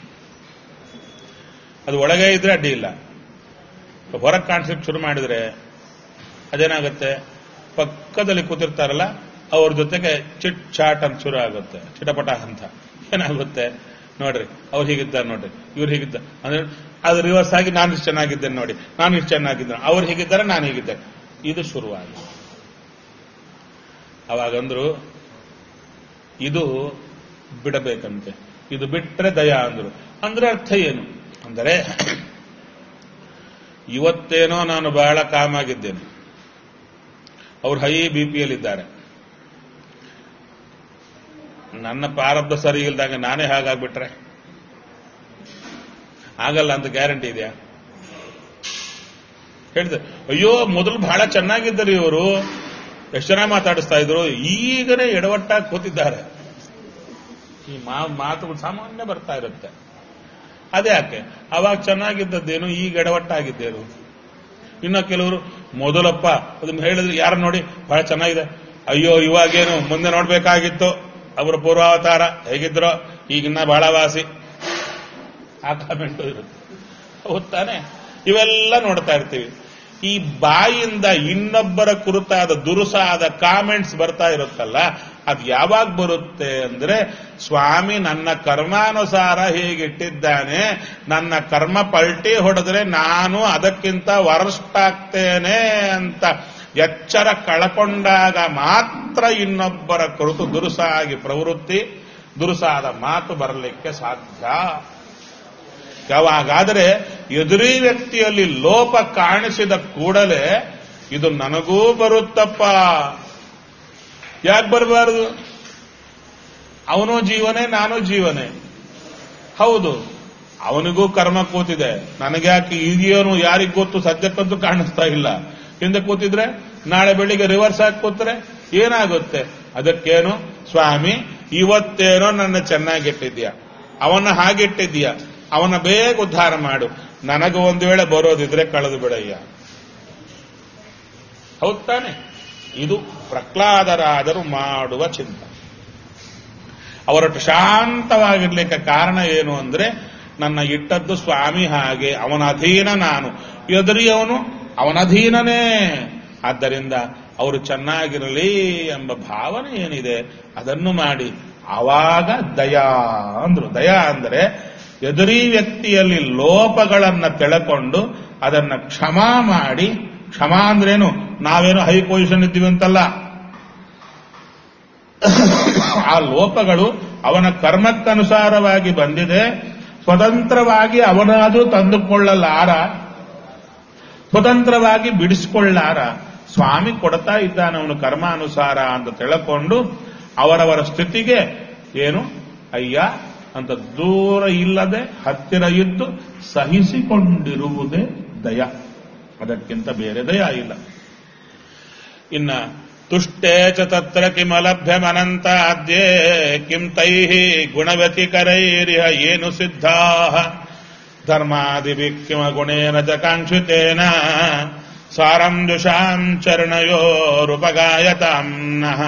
Speaker 1: ಅದು ಒಳಗೆ ಇದ್ರೆ ಅಡ್ಡಿ ಇಲ್ಲ ಹೊರಗೆ ಕಾಣಿಸಕ್ಕೆ ಶುರು ಮಾಡಿದ್ರೆ ಅದೇನಾಗುತ್ತೆ ಪಕ್ಕದಲ್ಲಿ ಕೂತಿರ್ತಾರಲ್ಲ ಅವ್ರ ಜೊತೆಗೆ ಚಿಟ್ ಚಾಟ್ ಅಂತ ಶುರು ಆಗುತ್ತೆ ಚಿಟಪಟ ಅಂತ ಏನಾಗುತ್ತೆ ನೋಡ್ರಿ ಅವ್ರು ಹೀಗಿದ್ದಾರೆ ನೋಡ್ರಿ ಇವ್ರು ಹೀಗಿದ್ದ ಅಂದ್ರೆ ಅದು ರಿವರ್ಸ್ ಆಗಿ ನಾನು ಇಷ್ಟು ಚೆನ್ನಾಗಿದ್ದೇನೆ ನೋಡಿ ನಾನು ಇಷ್ಟು ಚೆನ್ನಾಗಿದ್ದೇನೆ ಅವ್ರು ಹೀಗಿದ್ದಾರೆ ನಾನು ಹೀಗಿದ್ದೆ ಇದು ಶುರುವಾಗಿ ಅವಾಗಂದ್ರು ಇದು ಬಿಡಬೇಕಂತೆ ಇದು ಬಿಟ್ರೆ ದಯ ಅಂದ್ರು ಅಂದ್ರೆ ಅರ್ಥ ಏನು ಅಂದರೆ ಇವತ್ತೇನೋ ನಾನು ಬಹಳ ಕಾಮಾಗಿದ್ದೇನೆ ಅವ್ರು ಹೈ ಬಿ ಪಿಯಲ್ಲಿದ್ದಾರೆ ನನ್ನ ಪ್ರಾರಬ್ಧ ಸರಿ ಇಲ್ದಾಗ ನಾನೇ ಹಾಗಾಗ್ಬಿಟ್ರೆ ಆಗಲ್ಲ ಅಂತ ಗ್ಯಾರಂಟಿ ಇದೆಯಾ ಹೇಳಿದೆ ಅಯ್ಯೋ ಮೊದಲು ಬಹಳ ಚೆನ್ನಾಗಿದ್ದರು ಇವರು ಎಷ್ಟು ಚೆನ್ನಾಗಿ ಮಾತಾಡಿಸ್ತಾ ಇದ್ರು ಈಗನೇ ಎಡವಟ್ಟಾಗಿ ಕೂತಿದ್ದಾರೆ ಈ ಮಾ- ಮಾತುಗಳು ಸಾಮಾನ್ಯ ಬರ್ತಾ ಇರುತ್ತೆ ಅದೇ ಯಾಕೆ ಅವಾಗ ಚೆನ್ನಾಗಿದ್ದದ್ದೇನು ಈಗ ಎಡವಟ್ಟಾಗಿದ್ದೇನು ಇನ್ನು ಕೆಲವರು ಮೊದಲಪ್ಪ ಅದನ್ನ ಹೇಳಿದ್ರೆ ಯಾರು ನೋಡಿ ಬಹಳ ಚೆನ್ನಾಗಿದೆ ಅಯ್ಯೋ ಇವಾಗೇನು ಮುಂದೆ ನೋಡ್ಬೇಕಾಗಿತ್ತು ಅವರ ಪೂರ್ವಾವತಾರ ಹೇಗಿದ್ರೋ ಈಗಿನ್ನ ಬಹಳ ವಾಸಿ ಆ ಕಾಮೆಂಟು ಇರುತ್ತೆ ಹೌದ್ ತಾನೆ ಇವೆಲ್ಲ ನೋಡ್ತಾ ಇರ್ತೀವಿ ಈ ಬಾಯಿಂದ ಇನ್ನೊಬ್ಬರ ಕುರಿತಾದ ದುರುಸಾದ ಕಾಮೆಂಟ್ಸ್ ಬರ್ತಾ ಇರುತ್ತಲ್ಲ ಅದು ಯಾವಾಗ ಬರುತ್ತೆ ಅಂದ್ರೆ ಸ್ವಾಮಿ ನನ್ನ ಕರ್ಮಾನುಸಾರ ಹೀಗಿಟ್ಟಿದ್ದಾನೆ ನನ್ನ ಕರ್ಮ ಪಲ್ಟಿ ಹೊಡೆದ್ರೆ ನಾನು ಅದಕ್ಕಿಂತ ವರಸ್ಟ್ ಆಗ್ತೇನೆ ಅಂತ ಎಚ್ಚರ ಕಳಕೊಂಡಾಗ ಮಾತ್ರ ಇನ್ನೊಬ್ಬರ ಕುರಿತು ದುರುಸಾಗಿ ಪ್ರವೃತ್ತಿ ದುರುಸಾದ ಮಾತು ಬರಲಿಕ್ಕೆ ಸಾಧ್ಯ ಯಾವಾಗಾದರೆ ಎದುರಿ ವ್ಯಕ್ತಿಯಲ್ಲಿ ಲೋಪ ಕಾಣಿಸಿದ ಕೂಡಲೇ ಇದು ನನಗೂ ಬರುತ್ತಪ್ಪ ಯಾಕೆ ಬರಬಾರದು ಅವನು ಜೀವನೇ ನಾನು ಜೀವನೇ ಹೌದು ಅವನಿಗೂ ಕರ್ಮ ಕೂತಿದೆ ನನಗ್ಯಾಕೆ ಇದೆಯೋನು ಯಾರಿಗ್ ಗೊತ್ತು ಸದ್ಯಕ್ಕಂತೂ ಕಾಣಿಸ್ತಾ ಇಲ್ಲ ಹಿಂದೆ ಕೂತಿದ್ರೆ ನಾಳೆ ಬೆಳಿಗ್ಗೆ ರಿವರ್ಸ್ ಆಗಿ ಕೂತ್ರೆ ಏನಾಗುತ್ತೆ ಅದಕ್ಕೇನು ಸ್ವಾಮಿ ಇವತ್ತೇನೋ ನನ್ನ ಚೆನ್ನಾಗಿಟ್ಟಿದ್ಯಾ ಅವನ ಹಾಗಿಟ್ಟಿದ್ಯಾ ಅವನ ಬೇಗ ಉದ್ಧಾರ ಮಾಡು ನನಗೆ ಒಂದು ವೇಳೆ ಬರೋದಿದ್ರೆ ಕಳೆದು ಬಿಡಯ್ಯ ಹೌದ್ ತಾನೆ ಇದು ಪ್ರಹ್ಲಾದರಾದರು ಮಾಡುವ ಚಿಂತ ಅವರೊಟ್ಟು ಶಾಂತವಾಗಿರ್ಲಿಕ್ಕೆ ಕಾರಣ ಏನು ಅಂದ್ರೆ ನನ್ನ ಇಟ್ಟದ್ದು ಸ್ವಾಮಿ ಹಾಗೆ ಅವನ ಅಧೀನ ನಾನು ಎದುರಿಯವನು ಅವನ ಅಧೀನನೇ ಆದ್ದರಿಂದ ಅವರು ಚೆನ್ನಾಗಿರಲಿ ಎಂಬ ಭಾವನೆ ಏನಿದೆ ಅದನ್ನು ಮಾಡಿ ಆವಾಗ ದಯಾ ಅಂದ್ರು ದಯಾ ಅಂದರೆ ಎದುರಿ ವ್ಯಕ್ತಿಯಲ್ಲಿ ಲೋಪಗಳನ್ನ ತೆಳಕೊಂಡು ಅದನ್ನ ಕ್ಷಮಾ ಮಾಡಿ ಕ್ಷಮಾ ಅಂದ್ರೇನು ನಾವೇನು ಹೈ ಪೊಸಿಷನ್ ಇದ್ದೀವಿ ಅಂತಲ್ಲ ಆ ಲೋಪಗಳು ಅವನ ಕರ್ಮಕ್ಕನುಸಾರವಾಗಿ ಬಂದಿದೆ ಸ್ವತಂತ್ರವಾಗಿ ಅವನಾದರೂ ತಂದುಕೊಳ್ಳಲಾರ ಸ್ವತಂತ್ರವಾಗಿ ಬಿಡಿಸಿಕೊಳ್ಳಾರ ಸ್ವಾಮಿ ಕೊಡ್ತಾ ಇದ್ದಾನೆ ಅವನು ಕರ್ಮಾನುಸಾರ ಅಂತ ತಿಳ್ಕೊಂಡು ಅವರವರ ಸ್ಥಿತಿಗೆ ಏನು ಅಯ್ಯ ಅಂತ ದೂರ ಇಲ್ಲದೆ ಹತ್ತಿರ ಇದ್ದು ಸಹಿಸಿಕೊಂಡಿರುವುದೇ ದಯ ಅದಕ್ಕಿಂತ ಬೇರೆ ದಯ ಇಲ್ಲ ಇನ್ನ ತುಷ್ಟೇ ಚ ತತ್ರ ಕಿಮಲಭ್ಯಮನಂತ ಅದ್ಯೇ ಕಿಂ ತೈಃ ಗುಣವ್ಯತಿಕರೈರಿಹ ಏನು ಸಿದ್ಧಾ ಧರ್ಮಾದಿಭಿ ಕಿಮ ಗುಣೇನ ಚ ಕಾಂಕ್ಷಿತೇನ ಸಾರಂ ದುಷಾಂ ಚರಣಯೋರುಪಗಾಯತಾಂನಃ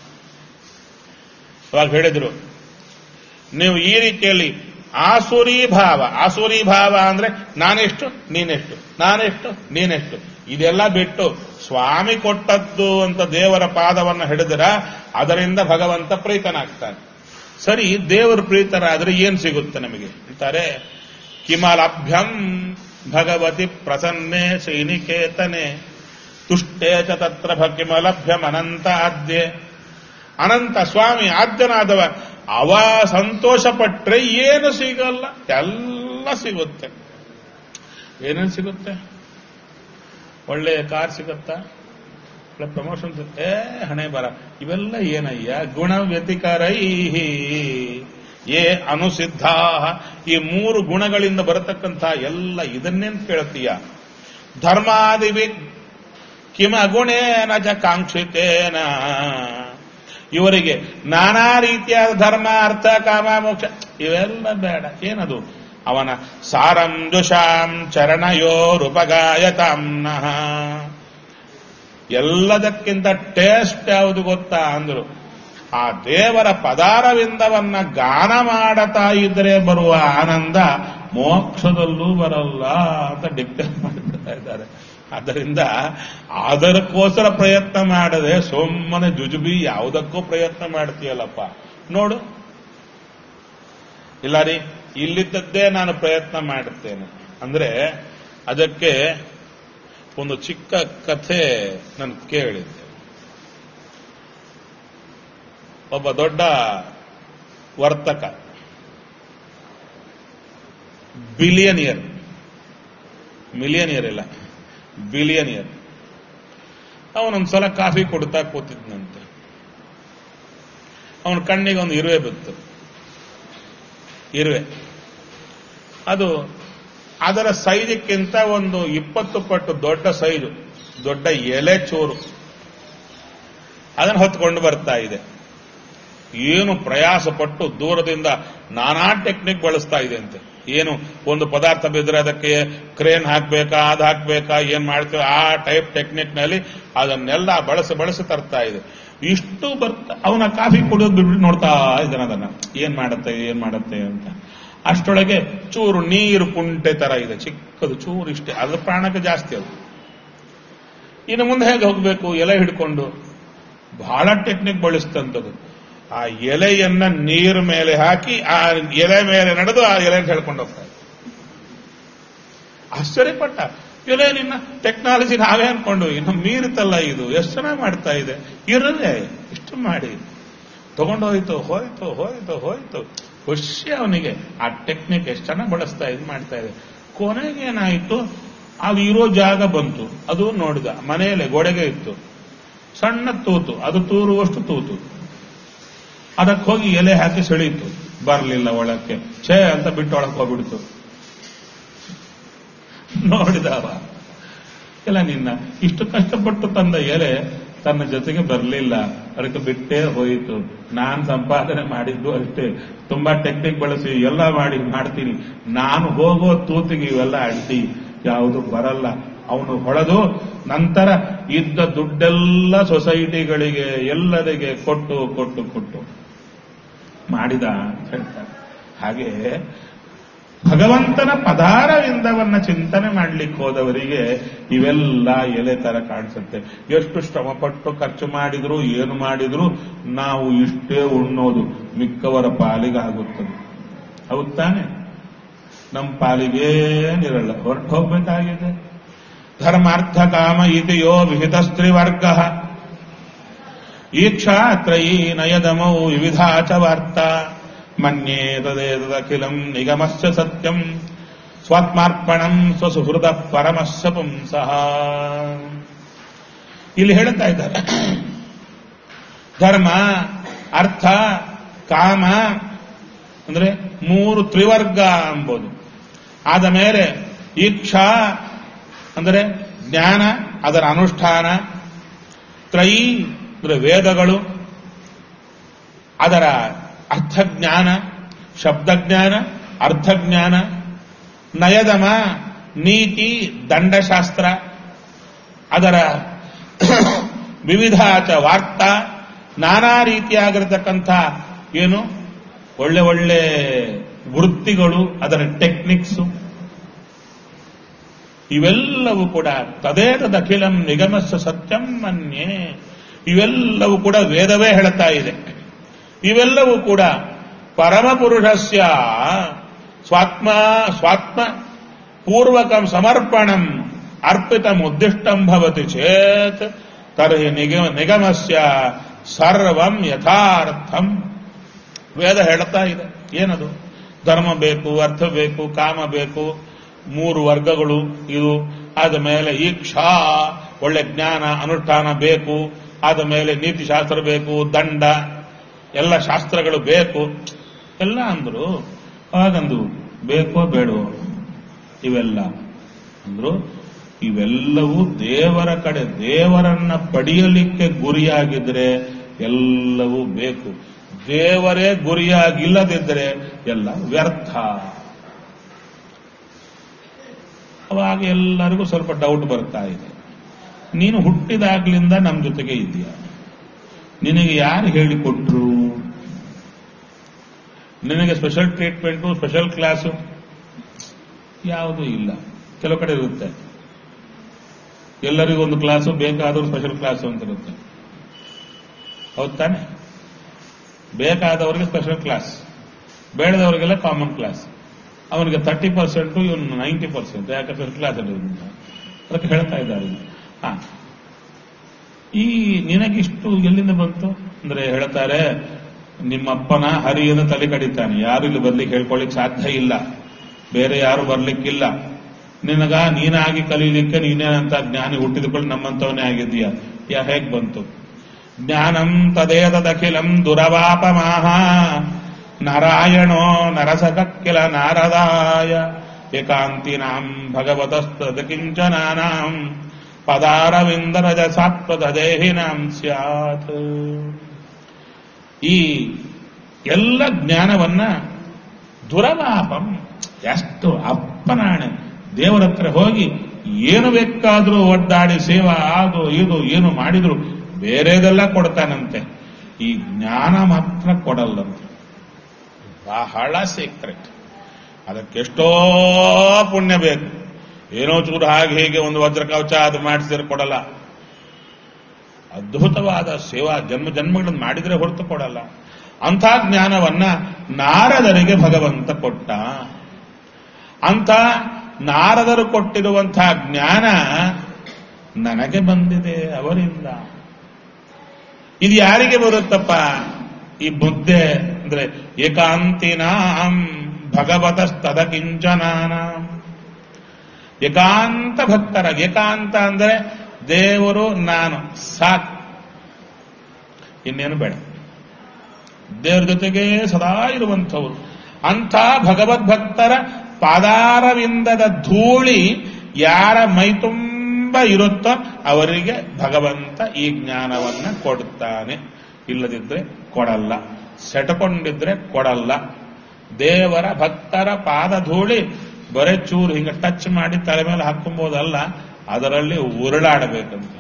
Speaker 1: ಅವಾಗ ಹೇಳಿದ್ರು ನೀವು ಈ ರೀತಿಯಲ್ಲಿ ಆಸುರಿ ಭಾವ ಆಸುರಿ ಭಾವ ಅಂದ್ರೆ ನಾನೆಷ್ಟು ನೀನೆಷ್ಟು ನಾನೆಷ್ಟು ನೀನೆಷ್ಟು ಇದೆಲ್ಲ ಬಿಟ್ಟು ಸ್ವಾಮಿ ಕೊಟ್ಟದ್ದು ಅಂತ ದೇವರ ಪಾದವನ್ನ ಹಿಡಿದಿರ ಅದರಿಂದ ಭಗವಂತ ಪ್ರೀತನಾಗ್ತಾನೆ ಸರಿ ದೇವರು ಪ್ರೀತರಾದ್ರೆ ಏನ್ ಸಿಗುತ್ತೆ ನಮಗೆ ಅಂತಾರೆ ಕಿಮಲಭ್ಯಂ ಭಗವತಿ ಪ್ರಸನ್ನೆ ಶ್ರೀನಿಕೇತನೆ ತುಷ್ಟೇ ಚ ತತ್ರ ಕಿಮಲಭ್ಯಂ ಅನಂತ ಆದ್ಯೆ ಅನಂತ ಸ್ವಾಮಿ ಆದ್ಯನಾದವ ಅವ ಸಂತೋಷ ಪಟ್ರೆ ಏನು ಸಿಗಲ್ಲ ಎಲ್ಲ ಸಿಗುತ್ತೆ ಏನೇನು ಸಿಗುತ್ತೆ ಒಳ್ಳೆ ಕಾರ್ ಸಿಗುತ್ತಾ ಒಳ್ಳೆ ಪ್ರಮೋಷನ್ ಏ ಹಣೆ ಬರ ಇವೆಲ್ಲ ಏನಯ್ಯ ಗುಣ ವ್ಯತಿಕರೈ ಏ ಅನುಸಿದ್ಧ ಈ ಮೂರು ಗುಣಗಳಿಂದ ಬರತಕ್ಕಂಥ ಎಲ್ಲ ಇದನ್ನೇನ್ ಕೇಳ್ತೀಯ ಧರ್ಮಾದಿವಿ ಕಿಮ ಗುಣೇನ ಚ ಕಾಂಕ್ಷಿತೇನ ಇವರಿಗೆ ನಾನಾ ರೀತಿಯಾದ ಧರ್ಮ ಅರ್ಥ ಕಾಮ ಮೋಕ್ಷ ಇವೆಲ್ಲ ಬೇಡ ಏನದು ಅವನ ಸಾರಂ ದುಷಾಂ ಚರಣಯೋರುಪಗಾಯತಾಂನಃ ಎಲ್ಲದಕ್ಕಿಂತ ಟೇಸ್ಟ್ ಯಾವುದು ಗೊತ್ತಾ ಅಂದ್ರು ಆ ದೇವರ ಪದಾರವಿಂದವನ್ನ ಗಾನ ಮಾಡತಾ ಇದ್ರೆ ಬರುವ ಆನಂದ ಮೋಕ್ಷದಲ್ಲೂ ಬರಲ್ಲ ಅಂತ ಡಿಕ್ಟೇಟ್ ಮಾಡಿಬಿಡ್ತಾ ಇದ್ದಾರೆ ಆದ್ದರಿಂದ ಅದಕ್ಕೋಸ್ಕರ ಪ್ರಯತ್ನ ಮಾಡದೆ ಸುಮ್ಮನೆ ಜುಜುಬಿ ಯಾವುದಕ್ಕೂ ಪ್ರಯತ್ನ ಮಾಡ್ತೀಯಲ್ಲಪ್ಪ ನೋಡು ಇಲ್ಲ ರೀ ಇಲ್ಲಿದ್ದದ್ದೇ ನಾನು ಪ್ರಯತ್ನ ಮಾಡುತ್ತೇನೆ ಅಂದ್ರೆ ಅದಕ್ಕೆ ಒಂದು ಚಿಕ್ಕ ಕಥೆ ನಾನು ಕೇಳಿದ್ದೆ ಒಬ್ಬ ದೊಡ್ಡ ವರ್ತಕ ಬಿಲಿಯನಿಯರ್ ಮಿಲಿಯನಿಯರ್ ಇಲ್ಲ ಬಿಲಿಯನಿಯರ್ ಅವನೊಂದ್ಸಲ ಕಾಫಿ ಕೊಡ್ತಾ ಕೂತಿದ್ನಂತೆ ಅವನ ಕಣ್ಣಿಗೆ ಒಂದು ಇರುವೆ ಬಿತ್ತು ಇರುವೆ ಅದು ಅದರ ಸೈಜಕ್ಕಿಂತ ಒಂದು ಇಪ್ಪತ್ತು ಪಟ್ಟು ದೊಡ್ಡ ಸೈಜು ದೊಡ್ಡ ಎಲೆ ಚೂರು ಅದನ್ನು ಹೊತ್ಕೊಂಡು ಬರ್ತಾ ಇದೆ ಏನು ಪ್ರಯಾಸ ಪಟ್ಟು ದೂರದಿಂದ ನಾನಾ ಟೆಕ್ನಿಕ್ ಬಳಸ್ತಾ ಇದೆ ಅಂತೆ ಏನು ಒಂದು ಪದಾರ್ಥ ಬಿದ್ದರೆ ಅದಕ್ಕೆ ಕ್ರೇನ್ ಹಾಕ್ಬೇಕಾ ಅದು ಹಾಕ್ಬೇಕಾ ಏನ್ ಮಾಡ್ತೀವಿ ಆ ಟೈಪ್ ಟೆಕ್ನಿಕ್ ನಲ್ಲಿ ಅದನ್ನೆಲ್ಲ ಬಳಸಿ ಬಳಸಿ ತರ್ತಾ ಇದೆ ಇಷ್ಟು ಬರ್ತಾ ಅವನ ಕಾಫಿ ಕುಡಿಯೋದು ಬಿಟ್ಬಿಟ್ಟು ನೋಡ್ತಾ ಇದ್ದಾನೆ ಅದನ್ನ ಏನ್ ಮಾಡತ್ತೆ ಏನ್ ಮಾಡತ್ತೆ ಅಂತ ಅಷ್ಟೊಳಗೆ ಚೂರು ನೀರು ಕುಂಟೆ ತರ ಇದೆ ಚಿಕ್ಕದು ಚೂರು ಇಷ್ಟೇ ಅದು ಪ್ರಾಣಕ್ಕೆ ಜಾಸ್ತಿ ಅದು ಇನ್ನು ಮುಂದೆ ಹೇಗೆ ಹೋಗ್ಬೇಕು ಎಲೆ ಹಿಡ್ಕೊಂಡು ಬಹಳ ಟೆಕ್ನಿಕ್ ಬಳಸ್ತಂಥದ್ದು ಆ ಎಲೆಯನ್ನ ನೀರು ಮೇಲೆ ಹಾಕಿ ಆ ಎಲೆ ಮೇಲೆ ನಡೆದು ಆ ಎಲೆ ಹೇಳ್ಕೊಂಡು ಹೋಗ್ತಾರೆ ಆಶ್ಚರ್ಯಪಟ್ಟ ಎಲೆ ನಿನ್ನ ಟೆಕ್ನಾಲಜಿ ನಾವೇ ಅನ್ಕೊಂಡು ಇನ್ನು ಮೀರುತ್ತಲ್ಲ ಇದು ಎಷ್ಟು ಚೆನ್ನಾಗಿ ಮಾಡ್ತಾ ಇದೆ ಇರಲೇ ಇಷ್ಟು ಮಾಡಿ ತಗೊಂಡೋಯ್ತು ಹೋಯ್ತು ಹೋಯ್ತು ಹೋಯ್ತು ಖುಷಿ ಅವನಿಗೆ ಆ ಟೆಕ್ನಿಕ್ ಎಷ್ಟು ಚೆನ್ನಾಗಿ ಬಳಸ್ತಾ ಇದು ಮಾಡ್ತಾ ಇದೆ ಕೊನೆಗೆ ಏನಾಯ್ತು ಅದು ಇರೋ ಜಾಗ ಬಂತು ಅದು ನೋಡಿದ ಮನೆಯಲ್ಲೇ ಗೋಡೆಗೆ ಇತ್ತು ಸಣ್ಣ ತೂತು ಅದು ತೂರುವಷ್ಟು ತೂತು ಅದಕ್ಕೆ ಹೋಗಿ ಎಲೆ ಹಾಕಿ ಸೆಳೀತು ಬರಲಿಲ್ಲ ಒಳಕ್ಕೆ ಛೇ ಅಂತ ಬಿಟ್ಟು ಒಳಕ್ಕೆ ಹೋಗ್ಬಿಡ್ತು ನೋಡಿದವ ಎಲ್ಲ ನಿನ್ನ ಇಷ್ಟು ಕಷ್ಟಪಟ್ಟು ತಂದ ಎಲೆ ತನ್ನ ಜೊತೆಗೆ ಬರಲಿಲ್ಲ ಅದಕ್ಕೆ ಬಿಟ್ಟೇ ಹೋಯಿತು ನಾನ್ ಸಂಪಾದನೆ ಮಾಡಿದ್ದು ಅಷ್ಟೇ ತುಂಬಾ ಟೆಕ್ನಿಕ್ ಬಳಸಿ ಎಲ್ಲ ಮಾಡಿ ಮಾಡ್ತೀನಿ ನಾನು ಹೋಗೋ ತೂತಿಗೆ ಇವೆಲ್ಲ ಅಡ್ಡಿ ಯಾವುದು ಬರಲ್ಲ ಅವನು ಹೊಳೆದು ನಂತರ ಇದ್ದ ದುಡ್ಡೆಲ್ಲ ಸೊಸೈಟಿಗಳಿಗೆ ಎಲ್ಲರಿಗೆ ಕೊಟ್ಟು ಕೊಟ್ಟು ಕೊಟ್ಟು ಮಾಡಿದ ಅಂತ ಹೇಳ್ತಾರೆ ಹಾಗೆ ಭಗವಂತನ ಪದಾರವಿಂದವನ್ನ ಚಿಂತನೆ ಮಾಡ್ಲಿಕ್ಕೆ ಹೋದವರಿಗೆ ಇವೆಲ್ಲ ಎಲೆ ತರ ಕಾಣಿಸುತ್ತೆ ಎಷ್ಟು ಶ್ರಮಪಟ್ಟು ಖರ್ಚು ಮಾಡಿದ್ರು ಏನು ಮಾಡಿದ್ರು ನಾವು ಇಷ್ಟೇ ಉಣ್ಣೋದು ಮಿಕ್ಕವರ ಪಾಲಿಗಾಗುತ್ತದೆ ಹೌದ್ ತಾನೆ ನಮ್ಮ ಪಾಲಿಗೇನಿರಲ್ಲ ಹೊರಟು ಹೋಗ್ಬೇಕಾಗಿದೆ ಧರ್ಮಾರ್ಥ ಕಾಮ ಇದೆಯೋ ವಿಹಿತ ಸ್ತ್ರೀವರ್ಗ ಈಕ್ಷಾ ತ್ರಯೀ ನಯದಮೌ ವಿವಿಧಾಚ ವಾರ್ತಾ ಮನ್ಯೇ ತದೇತದಖಿಲಂ ನಿಗಮಸ್ಯ ಸತ್ಯಂ ಸ್ವಾತ್ಮಾರ್ಪಣಂ ಸ್ವಸುಹೃದ ಪರಮಸ್ಯ ಪುಂಸಃ ಇಲ್ಲಿ ಹೇಳ್ತಾ ಇದ್ದಾರೆ ಧರ್ಮ ಅರ್ಥ ಕಾಮ ಅಂದ್ರೆ ಮೂರು ತ್ರಿವರ್ಗ ಎಂಬುದು ಆದ ಮೇಲೆ ಈಕ್ಷಾ ಅಂದರೆ ಜ್ಞಾನ ಅದರ ಅನುಷ್ಠಾನ ತ್ರಯೀ ಅಂದ್ರೆ ವೇದಗಳು ಅದರ ಅರ್ಥಜ್ಞಾನ ಶಬ್ದಜ್ಞಾನ ಅರ್ಥಜ್ಞಾನ ನಯದಮ ನೀತಿ ದಂಡಶಾಸ್ತ್ರ ಅದರ ವಿವಿಧಾಚ ವಾರ್ತಾ ನಾನಾ ರೀತಿಯಾಗಿರತಕ್ಕಂಥ ಏನು ಒಳ್ಳೆ ಒಳ್ಳೆ ವೃತ್ತಿಗಳು ಅದರ ಟೆಕ್ನಿಕ್ಸು ಇವೆಲ್ಲವೂ ಕೂಡ ತದೇತದಖಿಲಂ ನಿಗಮಸ್ಸ ಸತ್ಯಂ ಮನ್ಯೆ ಇವೆಲ್ಲವೂ ಕೂಡ ವೇದವೇ ಹೇಳ್ತಾ ಇದೆ ಇವೆಲ್ಲವೂ ಕೂಡ ಪರಮಪುರುಷಸ್ಯ ಸ್ವಾತ್ಮ ಸ್ವಾತ್ಮ ಪೂರ್ವಕಂ ಸಮರ್ಪಣಂ ಅರ್ಪಿತಂ ಉದ್ದಿಷ್ಟಂ ಭವತಿ ಚೇತ್ ತರ್ಹಿ ನಿಗಮ ನಿಗಮಸ್ಯ ಸರ್ವಂ ಯಥಾರ್ಥಂ ವೇದ ಹೇಳ್ತಾ ಇದೆ ಏನದು ಧರ್ಮ ಬೇಕು ಅರ್ಥ ಬೇಕು ಕಾಮ ಬೇಕು ಮೂರು ವರ್ಗಗಳು ಇದು ಆದ ಮೇಲೆ ಈಕ್ಷಾ ಒಳ್ಳೆ ಜ್ಞಾನ ಅನುಷ್ಠಾನ ಬೇಕು ಆದ ಮೇಲೆ ನೀತಿಶಾಸ್ತ್ರ ಬೇಕು ದಂಡ ಎಲ್ಲ ಶಾಸ್ತ್ರಗಳು ಬೇಕು ಎಲ್ಲ ಅಂದ್ರು ಅವಾಗಂದು ಬೇಕೋ ಬೇಡೋ ಇವೆಲ್ಲ ಅಂದ್ರು ಇವೆಲ್ಲವೂ ದೇವರ ಕಡೆ ದೇವರನ್ನ ಪಡೆಯಲಿಕ್ಕೆ ಗುರಿಯಾಗಿದ್ರೆ ಎಲ್ಲವೂ ಬೇಕು ದೇವರೇ ಗುರಿಯಾಗಿಲ್ಲದಿದ್ದರೆ ಎಲ್ಲ ವ್ಯರ್ಥ ಅವಾಗ ಎಲ್ಲರಿಗೂ ಸ್ವಲ್ಪ ಡೌಟ್ ಬರ್ತಾ ಇದೆ ನೀನು ಹುಟ್ಟಿದಾಗ್ಲಿಂದ ನಮ್ಮ ಜೊತೆಗೆ ಇದೆಯಾ ನಿನಗೆ ಯಾರು ಹೇಳಿಕೊಟ್ರು ನಿನಗೆ ಸ್ಪೆಷಲ್ ಟ್ರೀಟ್ಮೆಂಟು ಸ್ಪೆಷಲ್ ಕ್ಲಾಸು ಯಾವುದೂ ಇಲ್ಲ ಕೆಲವು ಕಡೆ ಇರುತ್ತೆ ಎಲ್ಲರಿಗೂ ಒಂದು ಕ್ಲಾಸು ಬೇಕಾದವರು ಸ್ಪೆಷಲ್ ಕ್ಲಾಸು ಅಂತ ಇರುತ್ತೆ ಹೌದ್ ತಾನೆ ಬೇಕಾದವರಿಗೆ ಸ್ಪೆಷಲ್ ಕ್ಲಾಸ್ ಬೇಡದವರಿಗೆಲ್ಲ ಕಾಮನ್ ಕ್ಲಾಸ್ ಅವನಿಗೆ ತರ್ಟಿ ಪರ್ಸೆಂಟು ಇವನು ನೈಂಟಿ ಪರ್ಸೆಂಟ್ ಯಾಕೆ ಸ್ಪೆಷಲ್ ಕ್ಲಾಸ್ ಅಲ್ಲಿ ಇರೋದ್ರಿಂದ. ಅದಕ್ಕೆ ಹೇಳ್ತಾ ಇದ್ದಾರೆ ಹಾ ಈ ನಿನಗಿಷ್ಟು ಎಲ್ಲಿಂದ ಬಂತು ಅಂದ್ರೆ ಹೇಳ್ತಾರೆ ನಿಮ್ಮಪ್ಪನ ಹರಿಯನ್ನು ತಲೆ ಕಡಿತಾನೆ ಯಾರು ಇಲ್ಲಿ ಬರ್ಲಿಕ್ಕೆ ಹೇಳ್ಕೊಳ್ಳಿಕ್ ಸಾಧ್ಯ ಇಲ್ಲ ಬೇರೆ ಯಾರು ಬರ್ಲಿಕ್ಕಿಲ್ಲ ನಿನಗ ನೀನಾಗಿ ಕಲೀಲಿಕ್ಕೆ ನೀನೇ ಅಂತ ಜ್ಞಾನಿ ಹುಟ್ಟಿದುಕೊಂಡು ನಮ್ಮಂತವನೇ ಆಗಿದ್ದೀಯ ಯಾ ಹೇಗ್ ಬಂತು ಜ್ಞಾನಂ ತದೇತದಖಿಲಂ ದುರವಾಪಮಾಹ ನಾರಾಯಣೋ ನರಸಕಕ್ಕಿಲ ನಾರದಾಯ ಏಕಾಂತಿನಾಂ ಭಗವತಸ್ತದ ಕಿಂಚನಾನಾಂ ಪದಾರವಿಂದರಜ ಸಾತ್ವದ ದೇಹಿನಾಂ ಸ್ಯಾತ್ ಈ ಎಲ್ಲ ಜ್ಞಾನವನ್ನ ದುರವಾಪಂ ಎಷ್ಟು ಅಪ್ಪನಾಣೆ ದೇವರ ಹತ್ರ ಹೋಗಿ ಏನು ಬೇಕಾದ್ರೂ ಒಡ್ಡಾಡಿ ಸೇವಾ ಅದು ಇದು ಏನು ಮಾಡಿದ್ರು ಬೇರೆದೆಲ್ಲ ಕೊಡ್ತಾನಂತೆ ಈ ಜ್ಞಾನ ಮಾತ್ರ ಕೊಡಲ್ಲಂತೆ ಬಹಳ ಸೀಕ್ರೆಟ್ ಅದಕ್ಕೆಷ್ಟೋ ಪುಣ್ಯ ಬೇಕು ಏನೋ ಚೂರು ಹಾಗೆ ಹೀಗೆ ಒಂದು ವಜ್ರ ಕವಚ ಅದು ಮಾಡಿಸಿದ್ರೆ ಕೊಡಲ್ಲ ಅದ್ಭುತವಾದ ಸೇವಾ ಜನ್ಮ ಜನ್ಮಗಳನ್ನು ಮಾಡಿದ್ರೆ ಹೊರತು ಕೊಡಲ್ಲ ಅಂಥ ಜ್ಞಾನವನ್ನ ನಾರದರಿಗೆ ಭಗವಂತ ಕೊಟ್ಟ ಅಂತ ನಾರದರು ಕೊಟ್ಟಿರುವಂತಹ ಜ್ಞಾನ ನನಗೆ ಬಂದಿದೆ ಅವರಿಂದ ಇದು ಯಾರಿಗೆ ಬರುತ್ತಪ್ಪ ಈ ಬುದ್ಧೆ ಅಂದ್ರೆ ಏಕಾಂತಿನಾಂ ಭಗವತಸ್ತದ ಕಿಂಚನಾನಾಂ ಏಕಾಂತ ಭಕ್ತರ ಏಕಾಂತ ಅಂದ್ರೆ ದೇವರು ನಾನು ಸಾಕು ಇನ್ನೇನು ಬೇಡ ದೇವರ ಜೊತೆಗೆ ಸದಾ ಇರುವಂಥವರು ಅಂಥ ಭಗವದ್ಭಕ್ತರ ಪಾದಾರವಿಂದದ ಧೂಳಿ ಯಾರ ಮೈ ತುಂಬ ಇರುತ್ತೋ ಅವರಿಗೆ ಭಗವಂತ ಈ ಜ್ಞಾನವನ್ನ ಕೊಡ್ತಾನೆ ಇಲ್ಲದಿದ್ರೆ ಕೊಡಲ್ಲ ಸೆಟಕೊಂಡಿದ್ರೆ ಕೊಡಲ್ಲ ದೇವರ ಭಕ್ತರ ಪಾದ ಧೂಳಿ ಬರೇ ಚೂರು ಹಿಂಗೆ ಟಚ್ ಮಾಡಿ ತಲೆ ಮೇಲೆ ಹಾಕೊಂಬೋದಲ್ಲ ಅದರಲ್ಲಿ ಉರುಳಾಡಬೇಕಂತೆ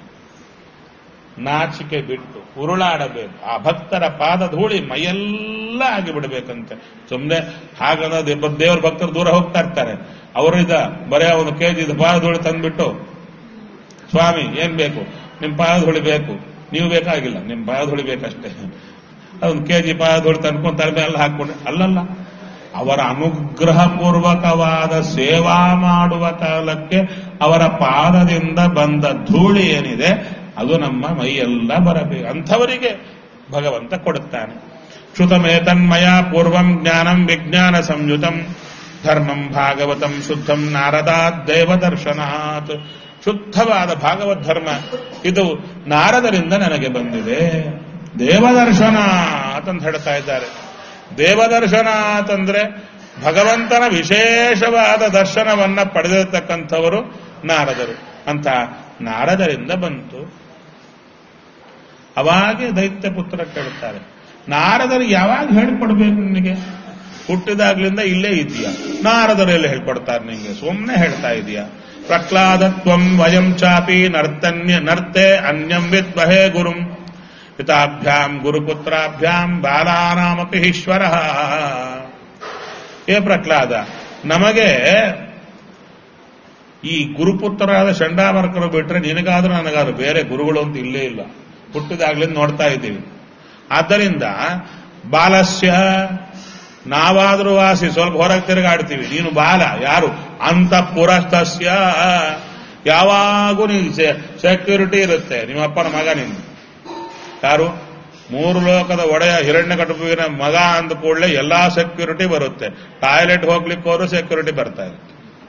Speaker 1: ನಾಚಿಕೆ ಬಿಟ್ಟು ಉರುಳಾಡಬೇಕು ಆ ಭಕ್ತರ ಪಾದ ಧೂಳಿ ಮೈಯೆಲ್ಲ ಆಗಿಬಿಡ್ಬೇಕಂತೆ ಸುಮ್ಮನೆ ಹಾಗನ್ನೋದು ದೇವರ ಭಕ್ತರು ದೂರ ಹೋಗ್ತಾ ಇರ್ತಾರೆ ಅವರು ಇದ ಬರೇ ಒಂದು ಕೆಜಿ ಇದು ಪಾದ ಧೂಳಿ ತಂದ್ಬಿಟ್ಟು ಸ್ವಾಮಿ ಏನ್ ಬೇಕು ನಿಮ್ ಪಾದ ಧೂಳಿ ಬೇಕು ನೀವು ಬೇಕಾಗಿಲ್ಲ ನಿಮ್ ಪಾದ ಧೂಳಿ ಬೇಕಷ್ಟೇ ಅದೊಂದು ಕೆಜಿ ಪಾದ ಧೂಳಿ ತಂದ್ಕೊಂಡು ತಲೆ ಮೇಲೆ ಹಾಕೊಂಡ್ರೆ ಅಲ್ಲಲ್ಲ ಅವರ ಅನುಗ್ರಹ ಪೂರ್ವಕವಾದ ಸೇವಾ ಮಾಡುವ ಕಾಲಕ್ಕೆ ಅವರ ಪಾದದಿಂದ ಬಂದ ಧೂಳಿ ಏನಿದೆ ಅದು ನಮ್ಮ ಮೈಯೆಲ್ಲ ಬರಬೇಕು ಅಂಥವರಿಗೆ ಭಗವಂತ ಕೊಡುತ್ತಾನೆ ಶ್ರುತಮೇತನ್ಮಯ ಪೂರ್ವಂ ಜ್ಞಾನಂ ವಿಜ್ಞಾನ ಸಂಯುತಂ ಧರ್ಮಂ ಭಾಗವತಂ ಶುದ್ಧಂ ನಾರದಾತ್ ದೇವದರ್ಶನಾತ್ ಶುದ್ಧವಾದ ಭಾಗವತ್ ಧರ್ಮ ಇದು ನಾರದರಿಂದ ನನಗೆ ಬಂದಿದೆ ದೇವದರ್ಶನ ಅಂತ ಹೇಳ್ತಾ ಇದ್ದಾರೆ ದೇವದರ್ಶನ ಅಂತಂದ್ರೆ ಭಗವಂತನ ವಿಶೇಷವಾದ ದರ್ಶನವನ್ನ ಪಡೆದಿರತಕ್ಕಂಥವರು ನಾರದರು ಅಂತ ನಾರದರಿಂದ ಬಂತು ಅವಾಗೆ ದೈತ್ಯ ಪುತ್ರ ಕೇಳ್ತಾರೆ ನಾರದರು ಯಾವಾಗ ಹೇಳ್ಕೊಡ್ಬೇಕು ನಿನಗೆ ಹುಟ್ಟಿದಾಗ್ಲಿಂದ ಇಲ್ಲೇ ಇದೆಯಾ ನಾರದರು ಎಲ್ಲ ಹೇಳ್ಕೊಡ್ತಾರೆ ನಿಮಗೆ ಸುಮ್ಮನೆ ಹೇಳ್ತಾ ಇದೀಯಾ ಪ್ರಹ್ಲಾದತ್ವಂ ವಯಂ ಚಾಪಿ ನರ್ತನ್ಯ ನರ್ತೆ ಅನ್ಯಂ ವಿದ್ವಹೇ ಗುರುಂ ಪಿತಾಭ್ಯಾಂ ಗುರುಪುತ್ರಾಭ್ಯಾಂ ಬಾಲಾನಾಮಪಿ ಈಶ್ವರ ಏ ಪ್ರಹ್ಲಾದ ನಮಗೆ ಈ ಗುರುಪುತ್ರರಾದ ಚಂಡಾಮರ್ಕರು ಬಿಟ್ರೆ ನಿನಗಾದ್ರೂ ನನಗಾದ್ರೂ ಬೇರೆ ಗುರುಗಳು ಅಂತ ಇಲ್ಲೇ ಇಲ್ಲ ಹುಟ್ಟಿದಾಗ್ಲಿಂದ ನೋಡ್ತಾ ಇದ್ದೀವಿ ಆದ್ದರಿಂದ ಬಾಲಸ್ಯ ನಾವಾದ್ರೂ ವಾಸಿ ಸ್ವಲ್ಪ ಹೊರಗೆ ತಿರುಗಾಡ್ತೀವಿ ನೀನು ಬಾಲ ಯಾರು ಅಂತ ಪುರಸ್ತಸ್ಯ ಯಾವಾಗೂ ನೀನು ಸೆಕ್ಯೂರಿಟಿ ಇರುತ್ತೆ ನಿಮ್ಮಪ್ಪನ ಮಗ ನೀನು ಯಾರು ಮೂರು ಲೋಕದ ಒಡೆಯ ಹಿರಣ್ಯ ಕಟುಪಿನ ಮಗ ಅಂದ ಕೂಡಲೇ ಎಲ್ಲಾ ಸೆಕ್ಯೂರಿಟಿ ಬರುತ್ತೆ ಟಾಯ್ಲೆಟ್ ಹೋಗ್ಲಿಕ್ಕೆ ಹೋದ್ರು ಸೆಕ್ಯೂರಿಟಿ ಬರ್ತಾ ಇರುತ್ತೆ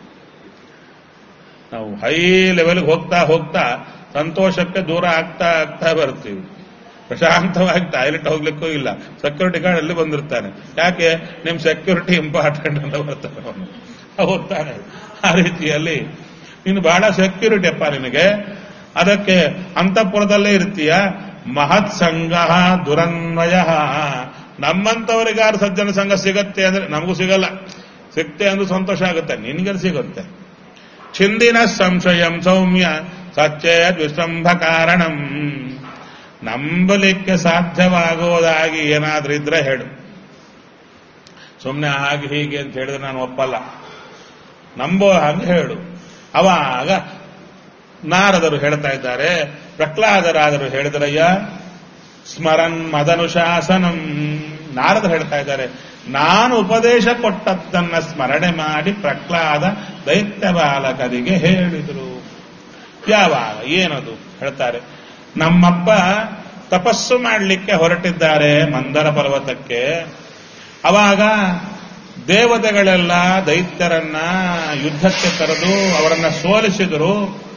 Speaker 1: ನಾವು ಹೈ ಲೆವೆಲ್ಗೆ ಹೋಗ್ತಾ ಹೋಗ್ತಾ ಸಂತೋಷಕ್ಕೆ ದೂರ ಆಗ್ತಾ ಆಗ್ತಾ ಬರ್ತೀವಿ ಪ್ರಶಾಂತವಾಗಿ ಟಾಯ್ಲೆಟ್ ಹೋಗ್ಲಿಕ್ಕೂ ಇಲ್ಲ ಸೆಕ್ಯೂರಿಟಿ ಗಾರ್ಡ್ ಅಲ್ಲಿ ಬಂದಿರ್ತಾನೆ ಯಾಕೆ ನಿಮ್ ಸೆಕ್ಯೂರಿಟಿ ಇಂಪಾರ್ಟೆಂಟ್ ಅಂತ ಬರ್ತಾನೆ ಅವನು ಹೋಗ್ತಾನೆ ಆ ರೀತಿಯಲ್ಲಿ ನೀನು ಬಹಳ ಸೆಕ್ಯೂರಿಟಿ ಅಪ್ಪ ನಿನಗೆ ಅದಕ್ಕೆ ಅಂತಃಪುರದಲ್ಲೇ ಇರ್ತೀಯ ಮಹತ್ ಸಂಘ ದುರನ್ವಯ ನಮ್ಮಂತವರಿಗಾರು ಸಜ್ಜನ ಸಂಘ ಸಿಗತ್ತೆ ಅಂದ್ರೆ ನಮಗೂ ಸಿಗಲ್ಲ ಸಿಕ್ತೆ ಅಂದ್ರೆ ಸಂತೋಷ ಆಗುತ್ತೆ ನಿನ್ಗೆ ಸಿಗುತ್ತೆ ಚಿಂದಿನ ಸಂಶಯಂ ಸೌಮ್ಯ ಸಚ್ಚೇದ್ ವಿಶ್ರಂಭ ಕಾರಣಂ ನಂಬಲಿಕ್ಕೆ ಸಾಧ್ಯವಾಗುವುದಾಗಿ ಏನಾದ್ರೂ ಇದ್ರೆ ಹೇಳು ಸುಮ್ಮನೆ ಹಾಗೆ ಹೀಗೆ ಅಂತ ಹೇಳಿದ್ರೆ ನಾನು ಒಪ್ಪಲ್ಲ ನಂಬೋ ಹಾಗೆ ಹೇಳು ಅವಾಗ ನಾರದರು ಹೇಳ್ತಾ ಇದ್ದಾರೆ ಪ್ರಹ್ಲಾದರಾದರು ಹೇಳಿದ್ರಯ್ಯ ಸ್ಮರನ್ ಮದನುಶಾಸನಂ ನಾರದರು ಹೇಳ್ತಾ ಇದ್ದಾರೆ ನಾನು ಉಪದೇಶ ಕೊಟ್ಟದ್ದನ್ನ ಸ್ಮರಣೆ ಮಾಡಿ ಪ್ರಹ್ಲಾದ ದೈತ್ಯ ಬಾಲಕರಿಗೆ ಹೇಳಿದರು ಯಾವಾಗ ಏನದು ಹೇಳ್ತಾರೆ ನಮ್ಮಪ್ಪ ತಪಸ್ಸು ಮಾಡಲಿಕ್ಕೆ ಹೊರಟಿದ್ದಾರೆ ಮಂದರ ಪರ್ವತಕ್ಕೆ ಅವಾಗ ದೇವತೆಗಳೆಲ್ಲ ದೈತ್ಯರನ್ನ ಯುದ್ಧಕ್ಕೆ ಕರೆದು ಅವರನ್ನ ಸೋಲಿಸಿದರು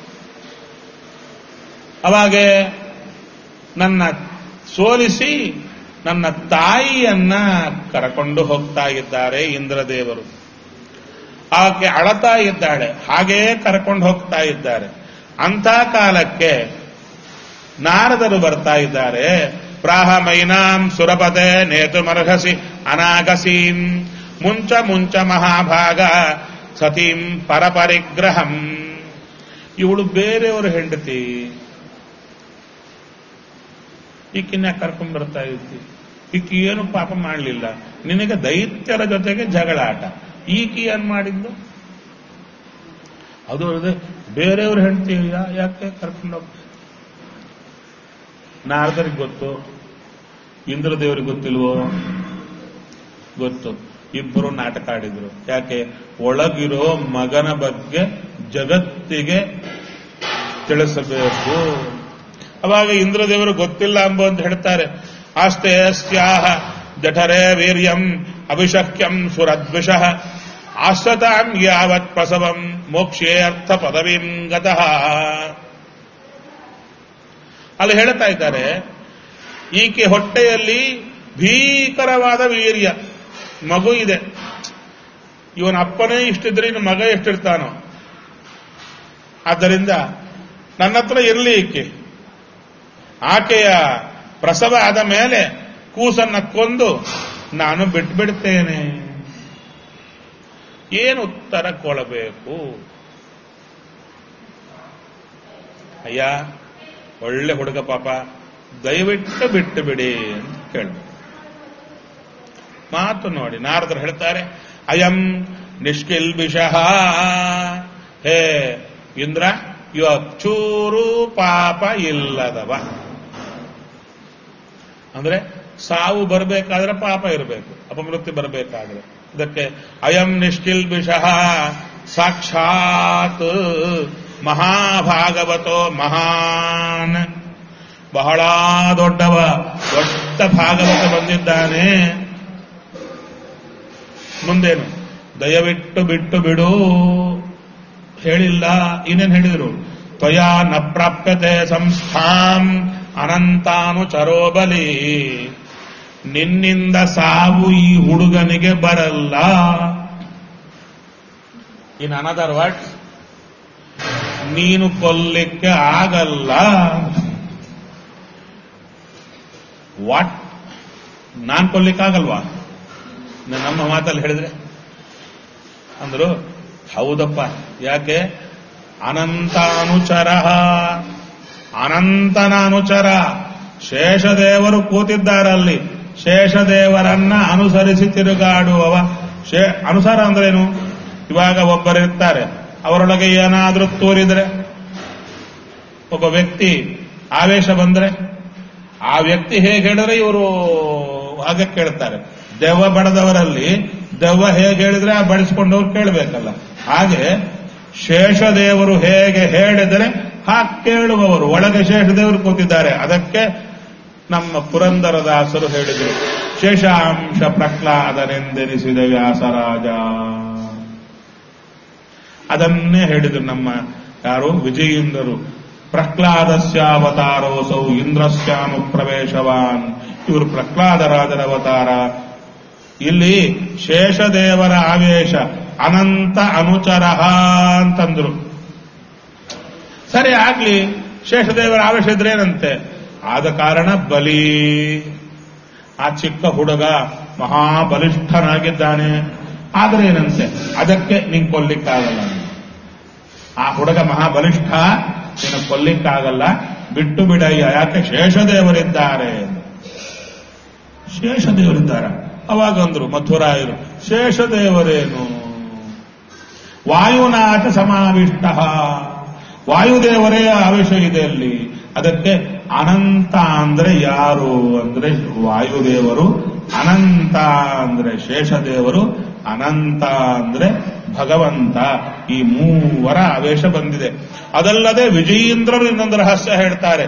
Speaker 1: ಅವಾಗೆ ನನ್ನ ಸೋಲಿಸಿ ನನ್ನ ತಾಯಿಯನ್ನ ಕರಕೊಂಡು ಹೋಗ್ತಾ ಇದ್ದಾರೆ ಇಂದ್ರದೇವರು ಆಕೆ ಅಳತಾ ಇದ್ದಾಳೆ ಹಾಗೇ ಕರ್ಕೊಂಡು ಹೋಗ್ತಾ ಇದ್ದಾರೆ ಅಂಥ ಕಾಲಕ್ಕೆ ನಾರದರು ಬರ್ತಾ ಇದ್ದಾರೆ ಪ್ರಾಹ ಮೈನಾಂ ಸುರಪತೆ ನೇತು ಮರ್ಹಸಿ ಅನಾಗಸೀಂ ಮುಂಚ ಮುಂಚ ಮಹಾಭಾಗ ಸತೀಂ ಪರಪರಿಗ್ರಹಂ ಇವಳು ಬೇರೆಯವರು ಹೆಂಡತಿ ಈಕಿನ ಕರ್ಕೊಂಡ್ ಬರ್ತಾ ಇದ್ದಿ ಈಕೆ ಏನು ಪಾಪ ಮಾಡಲಿಲ್ಲ ನಿನಗೆ ದೈತ್ಯರ ಜೊತೆಗೆ ಜಗಳಾಟ ಈಕಿ ಏನ್ ಮಾಡಿದ್ದು ಅದು ಅಲ್ಲದೆ ಬೇರೆಯವ್ರ ಹೆಂಡತಿ ಯಾಕೆ ಕರ್ಕೊಂಡು ಹೋಗ್ತಾರೆ ನಾರದರಿಗೆ ಗೊತ್ತು ಇಂದ್ರದೇವರಿಗೆ ಗೊತ್ತಿಲ್ವೋ ಗೊತ್ತು ಇಬ್ಬರು ನಾಟಕ ಆಡಿದ್ರು ಯಾಕೆ ಒಳಗಿರೋ ಮಗನ ಬಗ್ಗೆ ಜಗತ್ತಿಗೆ ತಿಳಿಸಬೇಕು ಅವಾಗ ಇಂದ್ರದೇವರು ಗೊತ್ತಿಲ್ಲ ಎಂಬ ಅಂತ ಹೇಳ್ತಾರೆ ಆಸ್ತೆ ಸ್ಯಾಹ ಜಠರೇ ವೀರ್ಯಂ ಅಭಿಷಕ್ಯಂ ಸುರದ್ವಿಷಃ ಆಸ್ವತಾಂ ಯಾವತ್ ಪ್ರಸವಂ ಮೋಕ್ಷೇ ಅರ್ಥ ಪದವೀಂ ಗತಃ ಅಲ್ಲಿ ಹೇಳ್ತಾ ಇದ್ದಾರೆ ಈಕೆ ಹೊಟ್ಟೆಯಲ್ಲಿ ಭೀಕರವಾದ ವೀರ್ಯ ಮಗು ಇದೆ ಇವನ ಅಪ್ಪನೇ ಇಷ್ಟಿದ್ರೆ ಇನ್ನು ಮಗ ಎಷ್ಟಿರ್ತಾನೋ ಆದ್ದರಿಂದ ನನ್ನ ಹತ್ರ ಇರಲಿ ಈಕೆ ಆಕೆಯ ಪ್ರಸವ ಆದ ಮೇಲೆ ಕೂಸನ್ನ ಕೊಂದು ನಾನು ಬಿಟ್ಬಿಡ್ತೇನೆ ಏನು ಉತ್ತರ ಕೊಡಬೇಕು ಅಯ್ಯ ಒಳ್ಳೆ ಹುಡುಗ ಪಾಪ ದಯವಿಟ್ಟು ಬಿಟ್ಟು ಬಿಡಿ ಅಂತ ಕೇಳ ಮಾತು ನೋಡಿ ನಾರದರು ಹೇಳ್ತಾರೆ ಅಯಂ ನಿಷ್ಕಿಲ್ಬಿಷಃ ಹೇ ಇಂದ್ರ ಇವ ಚೂರು ಪಾಪ ಇಲ್ಲದವ ಅಂದ್ರೆ ಸಾವು ಬರಬೇಕಾದ್ರೆ ಪಾಪ ಇರಬೇಕು ಅಪಮೃತ್ಯು ಬರಬೇಕಾದ್ರೆ ಇದಕ್ಕೆ ಅಯಂ ನಿಷ್ಕಿಲ್ಬಿಷಃ ಸಾಕ್ಷಾತ್ ಮಹಾಭಾಗವತೋ ಮಹಾನ್ ಬಹಳ ದೊಡ್ಡವ ದೊಡ್ಡ ಭಾಗವತ ಬಂದಿದ್ದಾನೆ ಮುಂದೇನು ದಯವಿಟ್ಟು ಬಿಟ್ಟು ಬಿಡು ಹೇಳಿಲ್ಲ ಇನ್ನೇನು ಹೇಳಿದ್ರು ತ್ವಯಾ ನ ಪ್ರಾಪ್ಯತೆ ಸಂಸ್ಥಾಂ ಅನಂತಾನುಚರೋ ಬಲಿ ನಿನ್ನಿಂದ ಸಾವು ಈ ಹುಡುಗನಿಗೆ ಬರಲ್ಲ ಇನ್ ಅನದರ್ ವಾಟ್ ನೀನು ಕೊಲ್ಲಿಕ್ಕೆ ಆಗಲ್ಲ ವಾಟ್ ನಾನ್ ಕೊಲ್ಲಿಕ್ಕಾಗಲ್ವಾ ನ- ನಮ್ಮ ಮಾತಲ್ಲಿ ಹೇಳಿದ್ರೆ ಅಂದ್ರು ಹೌದಪ್ಪ ಯಾಕೆ ಅನಂತಾನುಚರ ಅನಂತನ ಅನುಚರ ಶೇಷದೇವರು ಕೂತಿದ್ದಾರಲ್ಲಿ ಶೇಷದೇವರನ್ನ ಅನುಸರಿಸಿ ತಿರುಗಾಡುವವ ಶೇ ಅನುಸಾರ ಅಂದ್ರೇನು ಇವಾಗ ಒಬ್ಬರಿರ್ತಾರೆ ಅವರೊಳಗೆ ಏನಾದ್ರೂ ತೋರಿದ್ರೆ ಒಬ್ಬ ವ್ಯಕ್ತಿ ಆವೇಶ ಬಂದ್ರೆ ಆ ವ್ಯಕ್ತಿ ಹೇಗೆ ಹೇಳಿದ್ರೆ ಇವರು ಹಾಗೆ ಕೇಳ್ತಾರೆ ದೆವ್ವ ಬಡದವರಲ್ಲಿ ದೆವ್ವ ಹೇಗೆ ಹೇಳಿದ್ರೆ ಆ ಬಡಿಸ್ಕೊಂಡವ್ರು ಕೇಳಬೇಕಲ್ಲ ಹಾಗೆ ಶೇಷದೇವರು ಹೇಗೆ ಹೇಳಿದರೆ ಹಾಗೆ ಕೇಳುವವರು ಒಳಗೆ ಶೇಷದೇವರು ಕೂತಿದ್ದಾರೆ ಅದಕ್ಕೆ ನಮ್ಮ ಪುರಂದರದಾಸರು ಹೇಳಿದರು ಶೇಷಾಂಶ ಪ್ರಹ್ಲಾದನೆಂದೆನಿಸಿದ ವ್ಯಾಸರಾಜ ಅದನ್ನೇ ಹೇಳಿದ್ರು ನಮ್ಮ ಯಾರು ವಿಜಯೇಂದ್ರರು ಪ್ರಹ್ಲಾದಸ್ಯಾವತಾರೋಸೌ ಇಂದ್ರಸ್ಯಾನು ಪ್ರವೇಶವಾನ್ ಇವರು ಪ್ರಹ್ಲಾದರಾಜರ ಅವತಾರ ಇಲ್ಲಿ ಶೇಷದೇವರ ಆವೇಶ ಅನಂತ ಅನುಚರ ಅಂತಂದ್ರು ಸರಿ ಆಗ್ಲಿ ಶೇಷದೇವರ ಆವೇಶ ಇದ್ರೇನಂತೆ ಆದ ಕಾರಣ ಬಲಿ ಆ ಚಿಕ್ಕ ಹುಡುಗ ಮಹಾಬಲಿಷ್ಠನಾಗಿದ್ದಾನೆ ಆದ್ರೆ ಏನಂತೆ ಅದಕ್ಕೆ ನಿಂಗೆ ಕೊಲ್ಲಿಕ್ಕಾಗಲ್ಲ ಆ ಹುಡುಗ ಮಹಾಬಲಿಷ್ಠ ನೀನು ಕೊಲ್ಲಿಕ್ಕಾಗಲ್ಲ ಬಿಟ್ಟು ಬಿಡಯ್ಯ ಯಾಕೆ ಶೇಷದೇವರಿದ್ದಾರೆ ಶೇಷದೇವರಿದ್ದಾರ ಅವಾಗ ಅಂದ್ರು ಮಥುರಾಯರು ಶೇಷದೇವರೇನು ವಾಯುನಾಥ ಸಮಾವಿಷ್ಟ ವಾಯುದೇವರೇ ಆವೇಶ ಇದೆ ಅಲ್ಲಿ ಅದಕ್ಕೆ ಅನಂತ ಅಂದ್ರೆ ಯಾರು ಅಂದ್ರೆ ವಾಯುದೇವರು ಅನಂತ ಅಂದ್ರೆ ಶೇಷದೇವರು ಅನಂತ ಅಂದ್ರೆ ಭಗವಂತ ಈ ಮೂವರ ಆವೇಶ ಬಂದಿದೆ ಅದಲ್ಲದೆ ವಿಜಯೇಂದ್ರರು ಇನ್ನೊಂದು ರಹಸ್ಯ ಹೇಳ್ತಾರೆ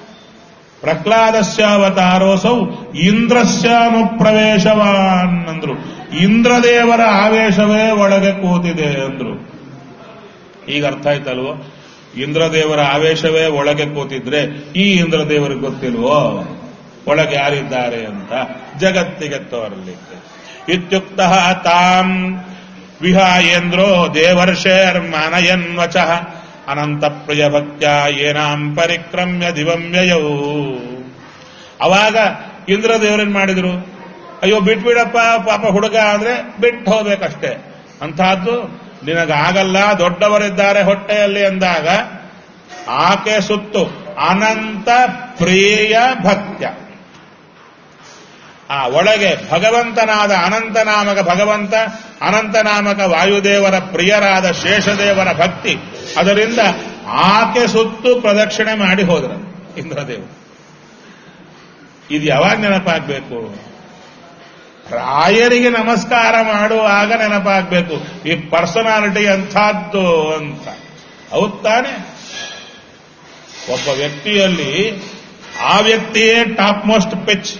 Speaker 1: ಪ್ರಹ್ಲಾದಸ್ಯಾವತಾರೋಸೌ ಇಂದ್ರಸ್ಯಾನುಪ್ರವೇಶವಾನ್ ಅಂದ್ರು ಇಂದ್ರದೇವರ ಆವೇಶವೇ ಒಳಗೆ ಕೂತಿದೆ ಅಂದ್ರು ಈಗ ಅರ್ಥ ಆಯ್ತಲ್ವೋ ಇಂದ್ರದೇವರ ಆವೇಶವೇ ಒಳಗೆ ಕೂತಿದ್ರೆ ಈ ಇಂದ್ರದೇವರಿಗೆ ಗೊತ್ತಿಲ್ವೋ ಒಳಗೆ ಯಾರಿದ್ದಾರೆ ಅಂತ ಜಗತ್ತಿಗೆ ತೋರಲಿಕ್ಕೆ ಇತ್ಯುಕ್ತ ತಾಂ ವಿಹಾಯೇಂದ್ರೋ ದೇವರ್ಷೇರ್ಮಾನಯನ್ವಚ ಅನಂತ ಪ್ರಿಯ ಭಕ್ತ್ಯ ಏನಾಂ ಪರಿಕ್ರಮ್ಯ ದಿವಂವ್ಯಯೌ ಅವಾಗ ಇಂದ್ರದೇವರೇನ್ ಮಾಡಿದ್ರು ಅಯ್ಯೋ ಬಿಟ್ಬಿಡಪ್ಪ ಪಾಪ ಹುಡುಗ ಆದ್ರೆ ಬಿಟ್ಟು ಹೋಗ್ಬೇಕಷ್ಟೇ ಅಂತಹದ್ದು ನಿನಗಾಗಲ್ಲ ದೊಡ್ಡವರಿದ್ದಾರೆ ಹೊಟ್ಟೆಯಲ್ಲಿ ಅಂದಾಗ ಆಕೆ ಸುತ್ತು ಅನಂತ ಪ್ರಿಯ ಭಕ್ತ್ಯ ಆ ಒಳಗೆ ಭಗವಂತನಾದ ಅನಂತನಾಮಕ ಭಗವಂತ ಅನಂತನಾಮಕ ವಾಯುದೇವರ ಪ್ರಿಯರಾದ ಶೇಷದೇವರ ಭಕ್ತಿ ಅದರಿಂದ ಆಕೆ ಸುತ್ತು ಪ್ರದಕ್ಷಿಣೆ ಮಾಡಿ ಹೋದ್ರ ಇಂದ್ರದೇವರು ಇದು ಯಾವಾಗ ನೆನಪಾಗಬೇಕು ರಾಯರಿಗೆ ನಮಸ್ಕಾರ ಮಾಡುವಾಗ ನೆನಪಾಗಬೇಕು ಈ ಪರ್ಸನಾಲಿಟಿ ಅಂಥದ್ದು ಅಂತ ಹೌದ್ ತಾನೆ ಒಬ್ಬ ವ್ಯಕ್ತಿಯಲ್ಲಿ ಆ ವ್ಯಕ್ತಿಯೇ ಟಾಪ್ ಮೋಸ್ಟ್ ಪಿಚ್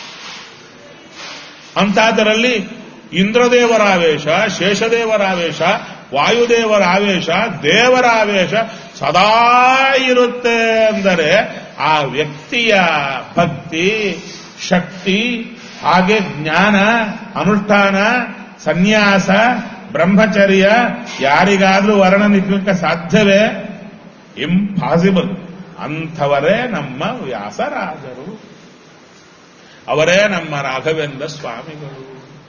Speaker 1: ಅಂಥದ್ದರಲ್ಲಿ ಇಂದ್ರದೇವರ ಆವೇಶ ಶೇಷದೇವರ ಆವೇಶ ವಾಯುದೇವರ ಆವೇಶ ದೇವರ ಆವೇಶ ಸದಾ ಇರುತ್ತೆ ಅಂದರೆ ಆ ವ್ಯಕ್ತಿಯ ಭಕ್ತಿ ಶಕ್ತಿ ಹಾಗೆ ಜ್ಞಾನ ಅನುಷ್ಠಾನ ಸನ್ಯಾಸ ಬ್ರಹ್ಮಚರ್ಯ ಯಾರಿಗಾದ್ರೂ ವರ್ಣನಿಗ್ಲಿಕ್ಕೆ ಸಾಧ್ಯವೇ ಇಂಪಾಸಿಬಲ್ ಅಂಥವರೇ ನಮ್ಮ ವ್ಯಾಸರಾಜರು ಅವರೇ ನಮ್ಮ ರಾಘವೇಂದ್ರ ಸ್ವಾಮಿಗಳು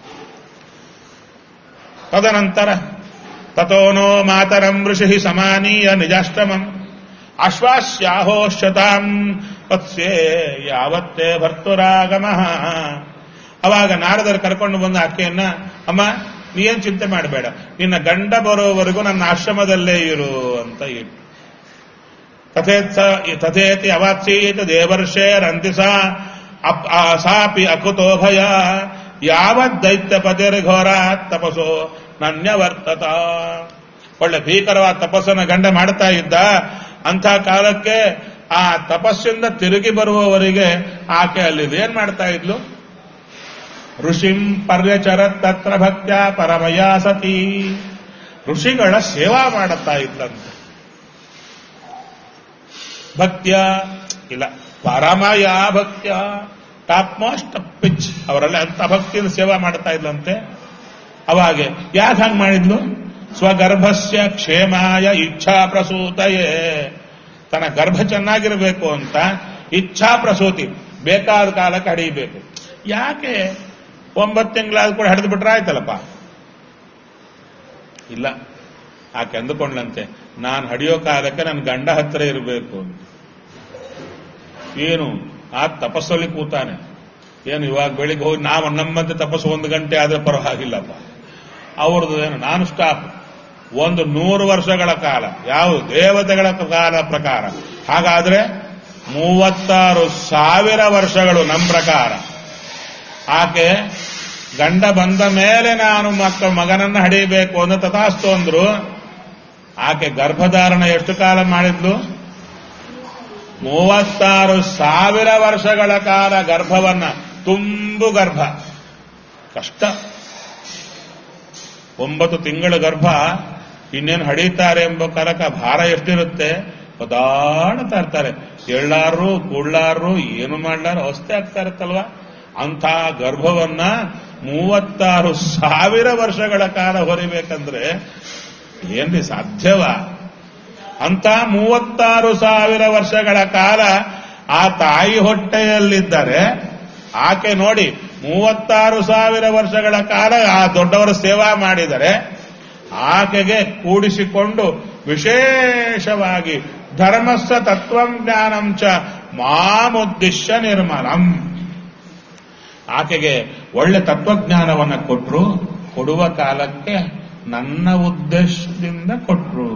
Speaker 1: ತದನಂತರ ತಥೋನೋ ಮಾತರಂ ಋಷಿ ಸಮಾನೀಯ ನಿಜಾಶ್ರಮಂ ಆಶ್ವಾಸ್ಯಾಹೋಶ್ಯತಾಂ ಪತ್ಸ್ಯೇ ಯಾವತ್ತೇ ಭರ್ತುರಾಗಮ ಅವಾಗ ನಾರದರು ಕರ್ಕೊಂಡು ಬಂದ ಆಕೆಯನ್ನ ಅಮ್ಮ ನೀನ್ ಚಿಂತೆ ಮಾಡಬೇಡ ನಿನ್ನ ಗಂಡ ಬರೋವರೆಗೂ ನನ್ನ ಆಶ್ರಮದಲ್ಲೇ ಇರು ಅಂತ ಇಟ್ಟು ತಥೇತ್ಸ ತಥೇತಿ ಅವಾತ್ಸೀತ ದೇವರ್ಷೇರಂತಿಸ ಅಪ್ ಆ ಸಾಪಿ ಅಕುತೋ ಭಯ ಯಾವತ್ ದೈತ್ಯ ಪತಿರ್ಘೋರ ತಪಸೋ ನನ್ಯವರ್ತತ ಒಳ್ಳೆ ಭೀಕರವಾದ ತಪಸ್ಸನ್ನ ಗಂಡ ಮಾಡ್ತಾ ಇದ್ದ ಅಂಥ ಕಾಲಕ್ಕೆ ಆ ತಪಸ್ಸಿಂದ ತಿರುಗಿ ಬರುವವರಿಗೆ ಆಕೆ ಅಲ್ಲಿ ಏನ್ ಮಾಡ್ತಾ ಇದ್ಲು ಋಷಿಂ ಪರ್ಯಚರ ತತ್ರ ಭಕ್ತ್ಯ ಪರಮಯ ಸತಿ ಋಷಿಗಳ ಸೇವಾ ಮಾಡುತ್ತಾ ಇದ್ಲಂತೆ ಭಕ್ತ್ಯ ಇಲ್ಲ ಪರಮಯ ಭಕ್ತ್ಯ ಟಾಪ್ ಮೋಸ್ಟ್ ಪಿಚ್ ಅವರೆಲ್ಲ ಅಂತ ಭಕ್ತಿಯಿಂದ ಸೇವಾ ಮಾಡ್ತಾ ಇದ್ಲಂತೆ ಅವಾಗೆ ಯಾಕೆ ಹಂಗ್ ಮಾಡಿದ್ಲು ಸ್ವಗರ್ಭಸ್ಯ ಕ್ಷೇಮಾಯ ಇಚ್ಛಾ ಪ್ರಸೂತಯೇ ತನ್ನ ಗರ್ಭ ಚೆನ್ನಾಗಿರಬೇಕು ಅಂತ ಇಚ್ಛಾ ಪ್ರಸೂತಿ ಬೇಕಾದ ಕಾಲಕ್ಕೆ ಹಡಿಬೇಕು ಯಾಕೆ ಒಂಬತ್ತು ತಿಂಗಳಾದ ಕೂಡ ಹಡಿದು ಬಿಟ್ರೆ ಆಯ್ತಲ್ಲಪ್ಪ ಇಲ್ಲ ಆಕೆ ಅಂದುಕೊಂಡ್ಲಂತೆ ನಾನು ಹಡಿಯೋ ಕಾಲಕ್ಕೆ ನನ್ನ ಗಂಡ ಹತ್ತಿರ ಇರಬೇಕು ಅಂತ ಏನು ಆ ತಪಸ್ಸಲ್ಲಿ ಕೂತಾನೆ ಏನು ಇವಾಗ ಬೆಳಿಗ್ಗೆ ಹೋಗಿ ನಾವು ನಮ್ಮಂತೆ ತಪಸ್ಸು ಒಂದು ಗಂಟೆ ಆದ್ರೆ ಪರವಾಗಿಲ್ಲಪ್ಪ ಅವ್ರದ್ದು ಏನು ನಾನ್ ಸ್ಟಾಪ್ ಒಂದು ನೂರು ವರ್ಷಗಳ ಕಾಲ ಯಾವುದು ದೇವತೆಗಳ ಕಾಲ ಪ್ರಕಾರ ಹಾಗಾದ್ರೆ ಮೂವತ್ತಾರು ಸಾವಿರ ವರ್ಷಗಳು ನಮ್ಮ ಪ್ರಕಾರ ಆಕೆ ಗಂಡ ಬಂದ ಮೇಲೆ ನಾನು ಮಕ್ಕ ಮಗನನ್ನ ಹಡಿಬೇಕು ಅಂತ ತಥಾಸ್ತು ಅಂದ್ರು ಆಕೆ ಗರ್ಭಧಾರಣ ಎಷ್ಟು ಕಾಲ ಮಾಡಿದ್ಲು ಮೂವತ್ತಾರು ಸಾವಿರ ವರ್ಷಗಳ ಕಾಲ ಗರ್ಭವನ್ನ ತುಂಬು ಗರ್ಭ ಕಷ್ಟ ಒಂಬತ್ತು ತಿಂಗಳ ಗರ್ಭ ಇನ್ನೇನು ಹಡೀತಾರೆ ಎಂಬ ಕಾಲಕ ಭಾರ ಎಷ್ಟಿರುತ್ತೆ ಒದಾಡ್ತಾ ಇರ್ತಾರೆ ಎಳ್ಳಾರು ಕುಳ್ಳಾರು ಏನು ಮಾಡ್ಲಾರು ಅವಸ್ಥೆ ಆಗ್ತಾ ಇರುತ್ತಲ್ವಾ ಅಂಥ ಗರ್ಭವನ್ನ ಮೂವತ್ತಾರು ಸಾವಿರ ವರ್ಷಗಳ ಕಾಲ ಹೊರಿಬೇಕಂದ್ರೆ ಏನ್ರಿ ಸಾಧ್ಯವಾ ಅಂತ ಮೂವತ್ತಾರು ಸಾವಿರ ವರ್ಷಗಳ ಕಾಲ ಆ ತಾಯಿ ಹೊಟ್ಟೆಯಲ್ಲಿದ್ದರೆ ಆಕೆ ನೋಡಿ ಮೂವತ್ತಾರು ಸಾವಿರ ವರ್ಷಗಳ ಕಾಲ ಆ ದೊಡ್ಡವರ ಸೇವಾ ಮಾಡಿದರೆ ಆಕೆಗೆ ಕೂಡಿಸಿಕೊಂಡು ವಿಶೇಷವಾಗಿ ಧರ್ಮಸ್ಸ ತತ್ವಂ ಜ್ಞಾನಂ ಚ ಮಾಮುದ್ದಿಶ್ಯ ನಿರ್ಮಲಂ ಆಕೆಗೆ ಒಳ್ಳೆ ತತ್ವಜ್ಞಾನವನ್ನ ಕೊಟ್ರು ಕೊಡುವ ಕಾಲಕ್ಕೆ ನನ್ನ ಉದ್ದೇಶದಿಂದ ಕೊಟ್ರು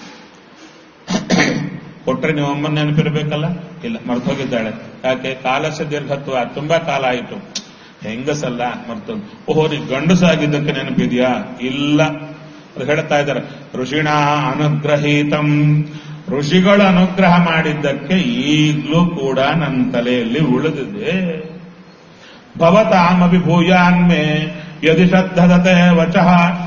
Speaker 1: ಕೊಟ್ರೆ ನೀವು ಅಮ್ಮನ ನೆನಪಿರ್ಬೇಕಲ್ಲ ಇಲ್ಲ ಮರ್ತೋಗಿದ್ದಾಳೆ ಯಾಕೆ ಕಾಲಸ ದೀರ್ಘತ್ವ ತುಂಬಾ ಕಾಲ ಆಯಿತು ಹೆಂಗಸಲ್ಲ ಮರ್ತು ಓಹೋ ನೀ ಗಂಡಸಾಗಿದ್ದಕ್ಕೆ ನೆನಪಿದ್ಯಾ ಇಲ್ಲ ಅದು ಹೇಳ್ತಾ ಇದ್ದಾರೆ ಋಷಿಣ ಅನುಗ್ರಹೀತಂ ಋಷಿಗಳು ಅನುಗ್ರಹ ಮಾಡಿದ್ದಕ್ಕೆ ಈಗಲೂ ಕೂಡ ನನ್ನ ತಲೆಯಲ್ಲಿ ಉಳಿದಿದೆ ಭವತಾಮಪಿ ಭೂಯಾನ್ಮೇ ಯದಿ ಶ್ರದ್ಧದತೆ ವಚಃ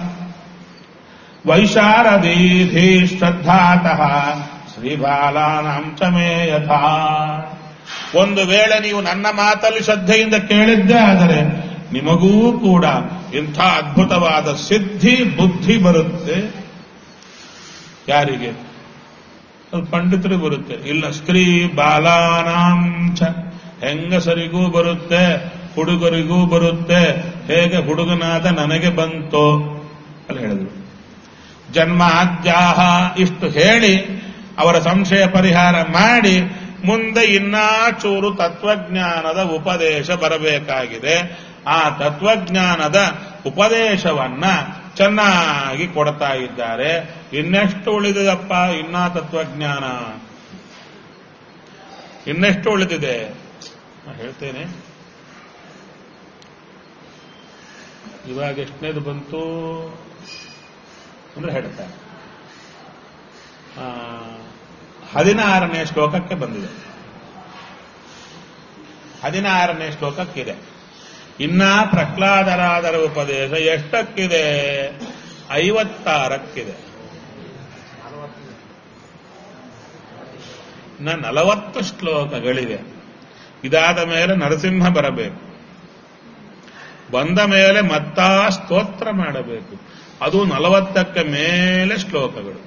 Speaker 1: ವೈಶಾರದೀಧಿ ಶ್ರದ್ಧಾತಃ ಶ್ರೀಬಾಲಾನಾಂ ಚ ಮೇ ಯಥಾ ಒಂದು ವೇಳೆ ನೀವು ನನ್ನ ಮಾತಲ್ಲಿ ಶ್ರದ್ಧೆಯಿಂದ ಕೇಳಿದ್ದೇ ಆದರೆ ನಿಮಗೂ ಕೂಡ ಇಂಥ ಅದ್ಭುತವಾದ ಸಿದ್ಧಿ ಬುದ್ಧಿ ಬರುತ್ತೆ ಯಾರಿಗೆ ಅದು ಪಂಡಿತರಿಗೆ ಬರುತ್ತೆ ಇಲ್ಲ ಸ್ತ್ರೀ ಬಾಲಾನಾಂಚ ಹೆಂಗಸರಿಗೂ ಬರುತ್ತೆ ಹುಡುಗರಿಗೂ ಬರುತ್ತೆ ಹೇಗೆ ಹುಡುಗನಾದ ನನಗೆ ಬಂತೋ ಅಲ್ಲಿ ಹೇಳಿದ್ರು ಜನ್ಮಾದ್ಯಾಹ ಇಷ್ಟು ಹೇಳಿ ಅವರ ಸಂಶಯ ಪರಿಹಾರ ಮಾಡಿ ಮುಂದೆ ಇನ್ನಾ ಚೂರು ತತ್ವಜ್ಞಾನದ ಉಪದೇಶ ಬರಬೇಕಾಗಿದೆ ಆ ತತ್ವಜ್ಞಾನದ ಉಪದೇಶವನ್ನ ಚೆನ್ನಾಗಿ ಕೊಡ್ತಾ ಇದ್ದಾರೆ ಇನ್ನೆಷ್ಟು ಉಳಿದಿದಪ್ಪ ಇನ್ನಾ ತತ್ವಜ್ಞಾನ ಇನ್ನೆಷ್ಟು ಉಳಿದಿದೆ ನಾನು ಹೇಳ್ತೇನೆ ಇವಾಗ ಎಷ್ಟನೇದು ಬಂತು ಅಂದ್ರೆ ಹೇಳ್ತಾರೆ ಆ, ಹದಿನಾರನೇ ಶ್ಲೋಕಕ್ಕೆ ಬಂದಿದೆ ಹದಿನಾರನೇ ಶ್ಲೋಕಕ್ಕಿದೆ ಇನ್ನ ಪ್ರಹ್ಲಾದರಾದರ ಉಪದೇಶ ಎಷ್ಟಕ್ಕಿದೆ ಐವತ್ತಾರಕ್ಕಿದೆ ಇನ್ನ ನಲವತ್ತು ಶ್ಲೋಕಗಳಿವೆ ಇದಾದ ಮೇಲೆ ನರಸಿಂಹ ಬರಬೇಕು ಬಂದ ಮೇಲೆ ಮತ್ತಾ ಸ್ತೋತ್ರ ಮಾಡಬೇಕು ಅದು ನಲವತ್ತಕ್ಕೆ ಮೇಲೆ ಶ್ಲೋಕಗಳು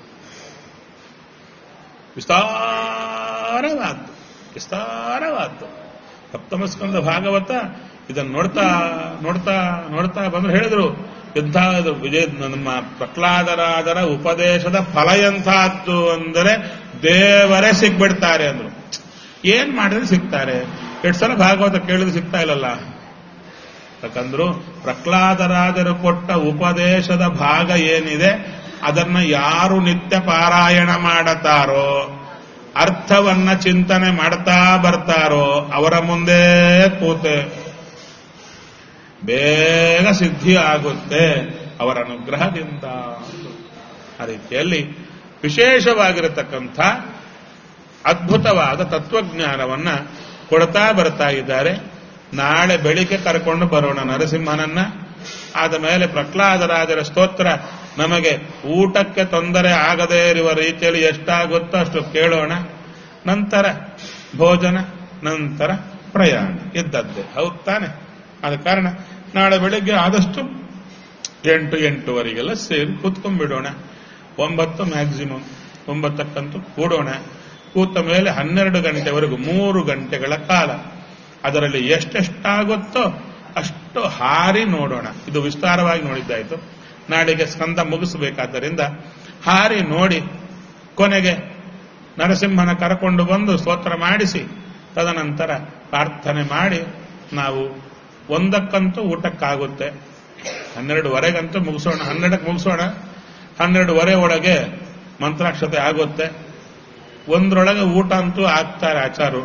Speaker 1: ವಿಸ್ತಾರವಾದ್ದು ವಿಸ್ತಾರವಾದ್ದು ಸಪ್ತಮಸ್ಕಂದ ಭಾಗವತ ಇದನ್ನು ನೋಡ್ತಾ ನೋಡ್ತಾ ನೋಡ್ತಾ ಬಂದ್ರೆ ಹೇಳಿದ್ರು ಎಂಥ ಇದು ವಿಜಯ ನಮ್ಮ ಪ್ರಹ್ಲಾದರಾದರ ಉಪದೇಶದ ಫಲ ಎಂಥದ್ದು ಅಂದರೆ ದೇವರೇ ಸಿಗ್ಬಿಡ್ತಾರೆ ಅಂದ್ರು ಏನ್ ಮಾಡಿದ್ರೆ ಸಿಗ್ತಾರೆ ಎಷ್ಟು ಸಲ ಭಾಗವತ ಕೇಳಿದ್ರೆ ಸಿಗ್ತಾ ಇಲ್ಲಲ್ಲ ಯಾಕಂದ್ರು ಪ್ರಹ್ಲಾದರಾಜರು ಕೊಟ್ಟ ಉಪದೇಶದ ಭಾಗ ಏನಿದೆ ಅದನ್ನ ಯಾರು ನಿತ್ಯ ಪಾರಾಯಣ ಮಾಡತಾರೋ ಅರ್ಥವನ್ನ ಚಿಂತನೆ ಮಾಡ್ತಾ ಬರ್ತಾರೋ ಅವರ ಮುಂದೆ ಕೂತೆ ಬೇಗ ಸಿದ್ಧಿ ಆಗುತ್ತೆ ಅವರ ಅನುಗ್ರಹದಿಂದ ಆ ರೀತಿಯಲ್ಲಿ ವಿಶೇಷವಾಗಿರತಕ್ಕಂಥ ಅದ್ಭುತವಾದ ತತ್ವಜ್ಞಾನವನ್ನ ಕೊಡ್ತಾ ಬರ್ತಾ ಇದ್ದಾರೆ ನಾಳೆ ಬೆಳಿಗ್ಗೆ ಕರ್ಕೊಂಡು ಬರೋಣ ನರಸಿಂಹನನ್ನ ಆದ ಮೇಲೆ ಪ್ರಹ್ಲಾದರಾಜರ ಸ್ತೋತ್ರ ನಮಗೆ ಊಟಕ್ಕೆ ತೊಂದರೆ ಆಗದೇ ಇರುವ ರೀತಿಯಲ್ಲಿ ಎಷ್ಟಾಗುತ್ತೋ ಅಷ್ಟು ಕೇಳೋಣ ನಂತರ ಭೋಜನ ನಂತರ ಪ್ರಯಾಣ ಇದ್ದದ್ದೇ ಹೌದ್ ತಾನೆ ಆದ ಕಾರಣ ನಾಳೆ ಬೆಳಿಗ್ಗೆ ಆದಷ್ಟು ಎಂಟು ಎಂಟುವರೆಗೆಲ್ಲ ಸೇರಿ ಕೂತ್ಕೊಂಡ್ಬಿಡೋಣ ಒಂಬತ್ತು ಮ್ಯಾಕ್ಸಿಮಮ್ ಒಂಬತ್ತಕ್ಕಂತೂ ಕೂಡೋಣ ಕೂತ ಮೇಲೆ ಹನ್ನೆರಡು ಗಂಟೆವರೆಗೂ ಮೂರು ಗಂಟೆಗಳ ಕಾಲ ಅದರಲ್ಲಿ ಎಷ್ಟೆಷ್ಟಾಗುತ್ತೋ ಅಷ್ಟು ಹಾರಿ ನೋಡೋಣ ಇದು ವಿಸ್ತಾರವಾಗಿ ನೋಡಿದ್ದಾಯ್ತು ನಾಡಿಗೆ ಸ್ಕಂದ ಮುಗಿಸಬೇಕಾದ್ದರಿಂದ ಹಾರಿ ನೋಡಿ ಕೊನೆಗೆ ನರಸಿಂಹನ ಕರಕೊಂಡು ಬಂದು ಸ್ತೋತ್ರ ಮಾಡಿಸಿ ತದನಂತರ ಪ್ರಾರ್ಥನೆ ಮಾಡಿ ನಾವು ಒಂದಕ್ಕಂತೂ ಊಟಕ್ಕಾಗುತ್ತೆ ಹನ್ನೆರಡುವರೆಗಂತೂ ಮುಗಿಸೋಣ ಹನ್ನೆರಡಕ್ಕೆ ಮುಗಿಸೋಣ ಹನ್ನೆರಡುವರೆ ಒಳಗೆ ಮಂತ್ರಾಕ್ಷತೆ ಆಗುತ್ತೆ ಒಂದರೊಳಗೆ ಊಟ ಅಂತೂ ಆಗ್ತಾರೆ ಆಚಾರು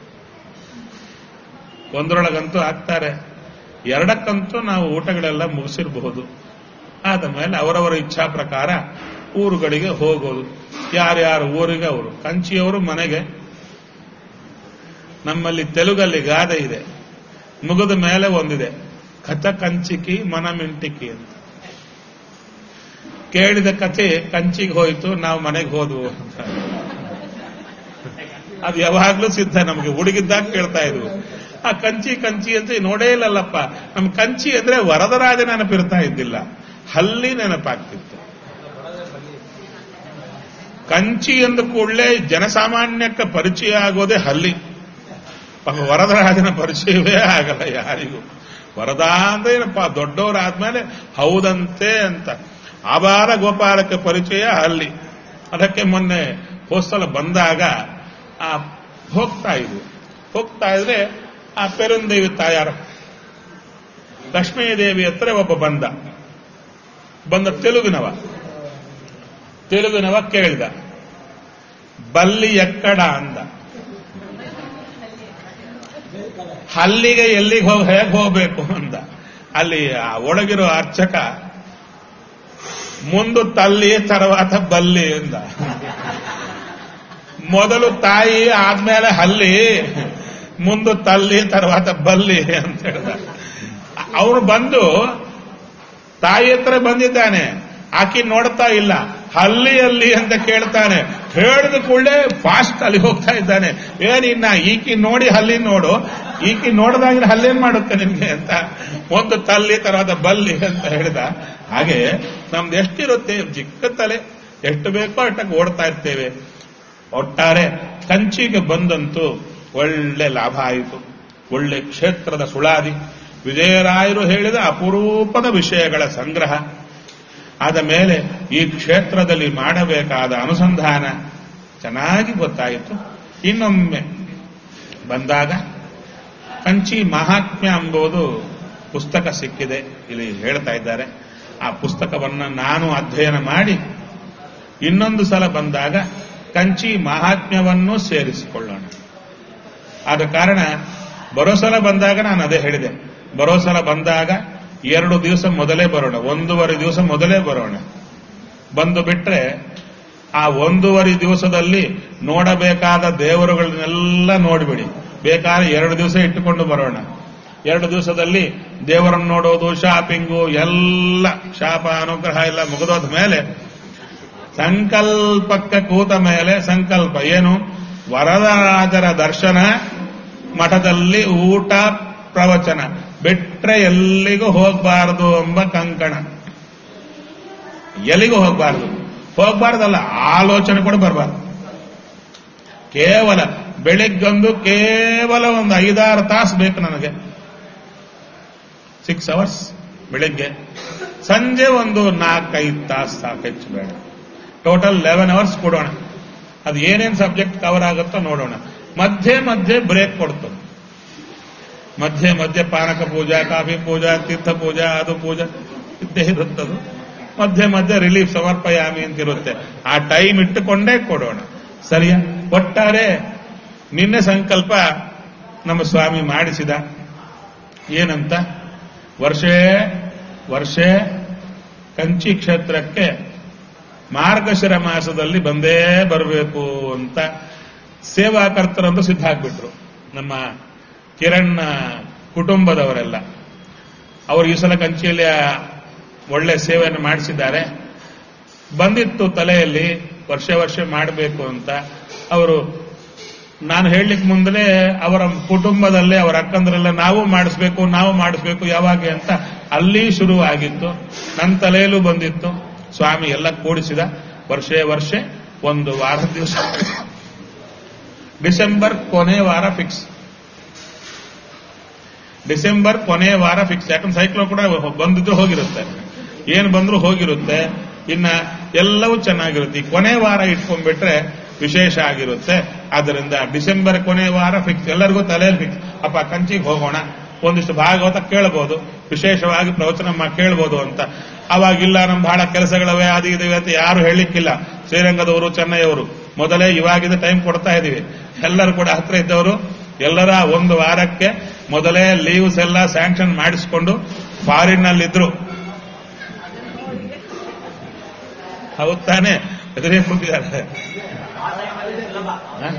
Speaker 1: ಒಂದರೊಳಗಂತೂ ಆಗ್ತಾರೆ ಎರಡಕ್ಕಂತೂ ನಾವು ಊಟಗಳೆಲ್ಲ ಮುಗಿಸಿರಬಹುದು ಆದ ಮೇಲೆ ಅವರವರ ಇಚ್ಛಾ ಪ್ರಕಾರ ಊರುಗಳಿಗೆ ಹೋಗೋದು ಯಾರ್ಯಾರ ಊರಿಗೆ ಅವರು ಕಂಚಿಯವರು ಮನೆಗೆ ನಮ್ಮಲ್ಲಿ ತೆಲುಗಲ್ಲಿ ಗಾದೆ ಇದೆ ಮುಗಿದ ಮೇಲೆ ಒಂದಿದೆ ಕಥ ಕಂಚಿಕಿ ಮನ ಮಿಂಟಿಕಿ ಅಂತ ಕೇಳಿದ ಕಥೆ ಕಂಚಿಗೆ ಹೋಯ್ತು ನಾವು ಮನೆಗೆ ಹೋದ್ವು ಅಂತ ಅದು ಯಾವಾಗ್ಲೂ ಸಿದ್ಧ ನಮಗೆ ಹುಡುಗಿದ್ದಾಗ ಕೇಳ್ತಾ ಇದ್ವು ಆ ಕಂಚಿ ಕಂಚಿ ಅಂತ ನೋಡೇ ಇಲ್ಲಲ್ಲಪ್ಪ ನಮ್ ಕಂಚಿ ಅಂದ್ರೆ ವರದರಾಜ ನೆನಪಿರ್ತಾ ಇದ್ದಿಲ್ಲ ಹಲ್ಲಿ ನೆನಪಾಗ್ತಿತ್ತು ಕಂಚಿ ಎಂದ ಕೂಡಲೇ ಜನಸಾಮಾನ್ಯಕ್ಕೆ ಪರಿಚಯ ಆಗೋದೇ ಹಲ್ಲಿ ಪಾಪ ವರದರಾಜನ ಪರಿಚಯವೇ ಆಗಲ್ಲ ಯಾರಿಗೂ ವರದ ಅಂದ್ರೆ ಏನಪ್ಪ ದೊಡ್ಡವರಾದ್ಮೇಲೆ ಹೌದಂತೆ ಅಂತ ಆಬಾಲ ಗೋಪಾಲಕ್ಕೆ ಪರಿಚಯ ಹಲ್ಲಿ ಅದಕ್ಕೆ ಮೊನ್ನೆ ಹೋಸಲ ಬಂದಾಗ ಆ ಹೋಗ್ತಾ ಇದ್ವು ಹೋಗ್ತಾ ಇದ್ರೆ ಆ ಪೆರುಂದೇವಿ ತಾಯಾರ ಲಕ್ಷ್ಮೀದೇವಿ ಹತ್ರ ಒಬ್ಬ ಬಂದ ಬಂದ ತೆಲುಗಿನವ ತೆಲುಗಿನವ ಕೇಳಿದ ಬಲ್ಲಿ ಎಕ್ಕಡ ಅಂದ ಹಲ್ಲಿಗೆ ಎಲ್ಲಿಗೆ ಹೋಗಿ ಹೇಗೆ ಹೋಗ್ಬೇಕು ಅಂದ ಅಲ್ಲಿ ಆ ಒಳಗಿರೋ ಅರ್ಚಕ ಮುಂದು ತಲ್ಲಿ తర్వాత ಬಲ್ಲಿ ಅಂದ ಮೊದಲು ತಾಯಿ ಆದ್ಮೇಲೆ ಹಲ್ಲಿ ಮುಂದು ತಲ್ಲಿ తర్వాత ಬಲ್ಲಿ ಅಂತ ಹೇಳ್ದ ಅವನು ಬಂದು ತಾಯಿ ಹತ್ರ ಬಂದಿದ್ದಾನೆ ಆಕಿ ನೋಡ್ತಾ ಇಲ್ಲ ಹಲ್ಲಿ ಅಲ್ಲಿ ಅಂತ ಕೇಳ್ತಾನೆ ಹೇಳಿದ ಕೂಡಲೇ ಫಾಸ್ಟ್ ಅಲ್ಲಿ ಹೋಗ್ತಾ ಇದ್ದಾನೆ ಏನಿನ್ನ ಈಕಿ ನೋಡಿ ಹಲ್ಲಿ ನೋಡು ಈಕಿ ನೋಡಿದಾಗಿನ ಹಲ್ಲೇನ್ ಮಾಡುತ್ತೆ ನಿನ್ಗೆ ಅಂತ ಒಂದು ತಲ್ಲಿ ತರವಾದ ಬಲ್ಲಿ ಅಂತ ಹೇಳಿದ ಹಾಗೆ ನಮ್ದು ಎಷ್ಟಿರುತ್ತೆ ಚಿಕ್ಕ ತಲೆ ಎಷ್ಟು ಬೇಕೋ ಅಷ್ಟಕ್ಕೆ ಓಡ್ತಾ ಇರ್ತೇವೆ ಒಟ್ಟಾರೆ ಕಂಚಿಗೆ ಬಂದಂತೂ ಒಳ್ಳೆ ಲಾಭ ಆಯಿತು ಒಳ್ಳೆ ಕ್ಷೇತ್ರದ ಸುಳಾದಿ ವಿಜಯರಾಯರು ಹೇಳಿದ ಅಪರೂಪದ ವಿಷಯಗಳ ಸಂಗ್ರಹ ಆದ ಮೇಲೆ ಈ ಕ್ಷೇತ್ರದಲ್ಲಿ ಮಾಡಬೇಕಾದ ಅನುಸಂಧಾನ ಚೆನ್ನಾಗಿ ಗೊತ್ತಾಯಿತು ಇನ್ನೊಮ್ಮೆ ಬಂದಾಗ ಕಂಚಿ ಮಹಾತ್ಮ್ಯ ಎಂಬುದು ಪುಸ್ತಕ ಸಿಕ್ಕಿದೆ ಇಲ್ಲಿ ಹೇಳ್ತಾ ಇದ್ದಾರೆ ಆ ಪುಸ್ತಕವನ್ನ ನಾನು ಅಧ್ಯಯನ ಮಾಡಿ ಇನ್ನೊಂದು ಸಲ ಬಂದಾಗ ಕಂಚಿ ಮಹಾತ್ಮ್ಯವನ್ನು ಸೇರಿಸಿಕೊಳ್ಳೋಣ ಆದ ಕಾರಣ ಬರೋ ಸಲ ಬಂದಾಗ ನಾನು ಅದೇ ಹೇಳಿದೆ ಬರೋ ಸಲ ಬಂದಾಗ ಎರಡು ದಿವಸ ಮೊದಲೇ ಬರೋಣ ಒಂದೂವರೆ ದಿವಸ ಮೊದಲೇ ಬರೋಣ ಬಂದು ಬಿಟ್ರೆ ಆ ಒಂದೂವರೆ ದಿವಸದಲ್ಲಿ ನೋಡಬೇಕಾದ ದೇವರುಗಳನ್ನೆಲ್ಲ ನೋಡಿಬಿಡಿ ಬೇಕಾದ್ರೆ ಎರಡು ದಿವಸ ಇಟ್ಟುಕೊಂಡು ಬರೋಣ ಎರಡು ದಿವಸದಲ್ಲಿ ದೇವರನ್ನು ನೋಡೋದು ಶಾಪಿಂಗು ಎಲ್ಲ ಶಾಪ ಅನುಗ್ರಹ ಎಲ್ಲ ಮುಗಿದೋದ ಮೇಲೆ ಸಂಕಲ್ಪಕ್ಕೆ ಕೂತ ಮೇಲೆ ಸಂಕಲ್ಪ ಏನು ವರದರಾಜರ ದರ್ಶನ ಮಠದಲ್ಲಿ ಊಟ ಪ್ರವಚನ ಬಿಟ್ರೆ ಎಲ್ಲಿಗೂ ಹೋಗಬಾರದು ಎಂಬ ಕಂಕಣ ಎಲ್ಲಿಗೂ ಹೋಗಬಾರದು ಹೋಗಬಾರ್ದಲ್ಲ ಆಲೋಚನೆ ಕೂಡ ಬರಬಾರ್ದು ಕೇವಲ ಬೆಳಿಗ್ಗೊಂದು ಕೇವಲ ಒಂದು ಐದಾರು ತಾಸು ಬೇಕು ನನಗೆ ಸಿಕ್ಸ್ ಅವರ್ಸ್ ಬೆಳಿಗ್ಗೆ ಸಂಜೆ ಒಂದು ನಾಲ್ಕೈದು ತಾಸು ಸಾಕು ಹೆಚ್ಚು ಬೇಡ ಟೋಟಲ್ ಲೆವೆನ್ ಅವರ್ಸ್ ಕೊಡೋಣ ಅದು ಏನೇನು ಸಬ್ಜೆಕ್ಟ್ ಕವರ್ ಆಗುತ್ತೋ ನೋಡೋಣ ಮಧ್ಯೆ ಮಧ್ಯೆ ಬ್ರೇಕ್ ಕೊಡ್ತದೆ ಮಧ್ಯೆ ಮಧ್ಯೆ ಪಾನಕ ಪೂಜಾ ಕಾಫಿ ಪೂಜಾ ತೀರ್ಥ ಪೂಜಾ ಅದು ಪೂಜಾ ಇದ್ದೇ ಇರುತ್ತದು ಮಧ್ಯೆ ಮಧ್ಯೆ ರಿಲೀಫ್ ಸಮರ್ಪಯಾಮಿ ಅಂತ ಇರುತ್ತೆ ಆ ಟೈಮ್ ಇಟ್ಟುಕೊಂಡೇ ಕೊಡೋಣ ಸರಿಯಾ ಒಟ್ಟಾರೆ ನಿನ್ನೆ ಸಂಕಲ್ಪ ನಮ್ಮ ಸ್ವಾಮಿ ಮಾಡಿಸಿದ ಏನಂತ ವರ್ಷೇ ವರ್ಷೇ ಕಂಚಿ ಕ್ಷೇತ್ರಕ್ಕೆ ಮಾರ್ಗಶಿರ ಮಾಸದಲ್ಲಿ ಬಂದೇ ಬರಬೇಕು ಅಂತ ಸೇವಾಕರ್ತರಂದು ಸಿದ್ಧ ಆಗ್ಬಿಟ್ರು ನಮ್ಮ ಕಿರಣ್ ಕುಟುಂಬದವರೆಲ್ಲ ಅವರು ಈ ಸಲ ಕಂಚಿಯಲ್ಲಿ ಆ ಒಳ್ಳೆ ಸೇವೆಯನ್ನು ಮಾಡಿಸಿದ್ದಾರೆ ಬಂದಿತ್ತು ತಲೆಯಲ್ಲಿ ವರ್ಷ ವರ್ಷ ಮಾಡಬೇಕು ಅಂತ ಅವರು ನಾನು ಹೇಳಲಿಕ್ಕೆ ಮುಂದಲೇ ಅವರ ಕುಟುಂಬದಲ್ಲೇ ಅವರ ಅಕ್ಕಂದ್ರೆಲ್ಲ ನಾವು ಮಾಡಿಸ್ಬೇಕು ನಾವು ಮಾಡಿಸ್ಬೇಕು ಯಾವಾಗ ಅಂತ ಅಲ್ಲಿ ಶುರು ಆಗಿತ್ತು ನನ್ನ ತಲೆಯಲ್ಲೂ ಬಂದಿತ್ತು ಸ್ವಾಮಿ ಎಲ್ಲ ಕೂಡಿಸಿದ ವರ್ಷೇ ವರ್ಷ ಒಂದು ವಾರದ ದಿವಸ ಡಿಸೆಂಬರ್ ಕೊನೆ ವಾರ ಫಿಕ್ಸ್ ಡಿಸೆಂಬರ್ ಕೊನೆ ವಾರ ಫಿಕ್ಸ್ ಯಾಕಂದ್ರೆ ಸೈಕ್ಲೋ ಕೂಡ ಬಂದಿದ್ದು ಹೋಗಿರುತ್ತೆ ಏನು ಬಂದ್ರೂ ಹೋಗಿರುತ್ತೆ ಇನ್ನ ಎಲ್ಲವೂ ಚೆನ್ನಾಗಿರುತ್ತೆ ಈ ಕೊನೆ ವಾರ ಇಟ್ಕೊಂಡ್ಬಿಟ್ರೆ ವಿಶೇಷ ಆಗಿರುತ್ತೆ ಆದ್ದರಿಂದ ಡಿಸೆಂಬರ್ ಕೊನೆ ವಾರ ಫಿಕ್ಸ್ ಎಲ್ಲರಿಗೂ ತಲೆಯಲ್ಲಿ ಫಿಕ್ಸ್ ಅಪ್ಪ ಕಂಚಿಗೆ ಹೋಗೋಣ ಒಂದಿಷ್ಟು ಭಾಗವತ ಕೇಳಬಹುದು ವಿಶೇಷವಾಗಿ ಪ್ರವಚನ ಮಾ- ಕೇಳ್ಬೋದು ಅಂತ ಅವಾಗಿಲ್ಲ ನಮ್ಮ ಬಹಳ ಕೆಲಸಗಳವೆ ಅದು ಇದು ಅಂತ ಯಾರು ಹೇಳಲಿಕ್ಕಿಲ್ಲ ಶ್ರೀರಂಗದವರು ಚೆನ್ನೈಯವರು ಮೊದಲೇ ಇವಾಗಿದ ಟೈಮ್ ಕೊಡ್ತಾ ಇದೀವಿ ಎಲ್ಲರೂ ಕೂಡ ಹತ್ರ ಇದ್ದವರು ಎಲ್ಲರ ಒಂದು ವಾರಕ್ಕೆ ಮೊದಲೇ ಲೀವ್ಸ್ ಎಲ್ಲ ಸ್ಯಾಂಕ್ಷನ್ ಮಾಡಿಸಿಕೊಂಡು ಫಾರಿನ್ ನಲ್ಲಿದ್ರು ಹೌದ್ ತಾನೇ ಎದುರೇ ಕೂತಿದ್ದಾರೆ ಹ?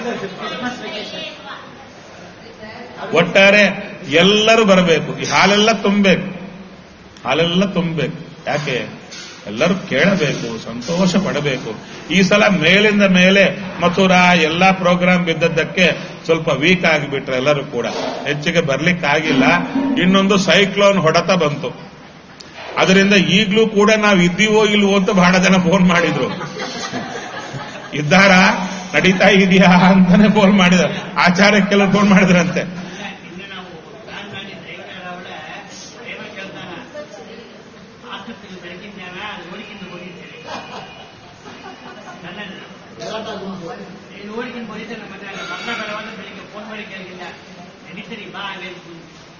Speaker 1: ಒಟ್ಟಾರೆ ಎಲ್ಲರೂ ಬರಬೇಕು ಈ ಹಾಲೆಲ್ಲ ತುಂಬಬೇಕು ಹಾಲೆಲ್ಲ ತುಂಬಬೇಕು ಯಾಕೆ ಎಲ್ಲರೂ ಕೇಳಬೇಕು ಸಂತೋಷ ಪಡಬೇಕು ಈ ಸಲ ಮೇಲಿಂದ ಮೇಲೆ ಮಥುರಾ ಎಲ್ಲಾ ಪ್ರೋಗ್ರಾಮ್ ಬಿದ್ದದ್ದಕ್ಕೆ ಸ್ವಲ್ಪ ವೀಕ್ ಆಗಿಬಿಟ್ರೆ ಎಲ್ಲರೂ ಕೂಡ ಹೆಚ್ಚಿಗೆ ಬರ್ಲಿಕ್ಕಾಗಿಲ್ಲ ಇನ್ನೊಂದು ಸೈಕ್ಲೋನ್ ಹೊಡೆತ ಬಂತು ಅದರಿಂದ ಈಗಲೂ ಕೂಡ ನಾವು ಇದ್ದೀವೋ ಇಲ್ವೋ ಅಂತ ಬಹಳ ಜನ ಫೋನ್ ಮಾಡಿದ್ರು ಇದ್ದಾರ ನಡೀತಾ ಇದೆಯಾ ಅಂತಾನೆ ಫೋನ್ ಮಾಡಿದ ಆಚಾರ್ಯಕ್ಕೆಲ್ಲ ಫೋನ್ ಮಾಡಿದ್ರಂತೆ
Speaker 2: ನಿನ್ನೆ ನಾವು ಪ್ಲಾನ್ ಮಾಡಿದ್ರೆ ಅವಳ ಪ್ರೇಮ ಕೇಳ್ತಾನ ಆಸಕ್ತಿ ಬೆಳಗಿನ ಜಾವ ನೋಡಿಕೊಂಡು ಹೋಗಿದ್ದೇನೆ ನನ್ನನ್ನು ನೋಡಿಕೊಂಡು ಹೋಗಿದ್ದೆ ನಮ್ಮ ಮನೆ ಮಗಳ ಬರವಾದ ಬೆಳಿಗ್ಗೆ ಫೋನ್ ಮಾಡಿ ಕೇಳಿಲ್ಲ ನಡೀತೀರಿ ಬಾ ಬೇಕು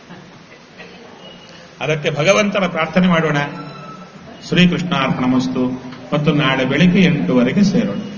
Speaker 1: ಅದಕ್ಕೆ ಭಗವಂತನ ಪ್ರಾರ್ಥನೆ ಮಾಡೋಣ ಶ್ರೀಕೃಷ್ಣ ಅರ್ಪಣಮಸ್ತು ಮತ್ತು ನಾಳೆ ಬೆಳಿಗ್ಗೆ ಎಂಟುವರೆಗೆ ಸೇರೋಣ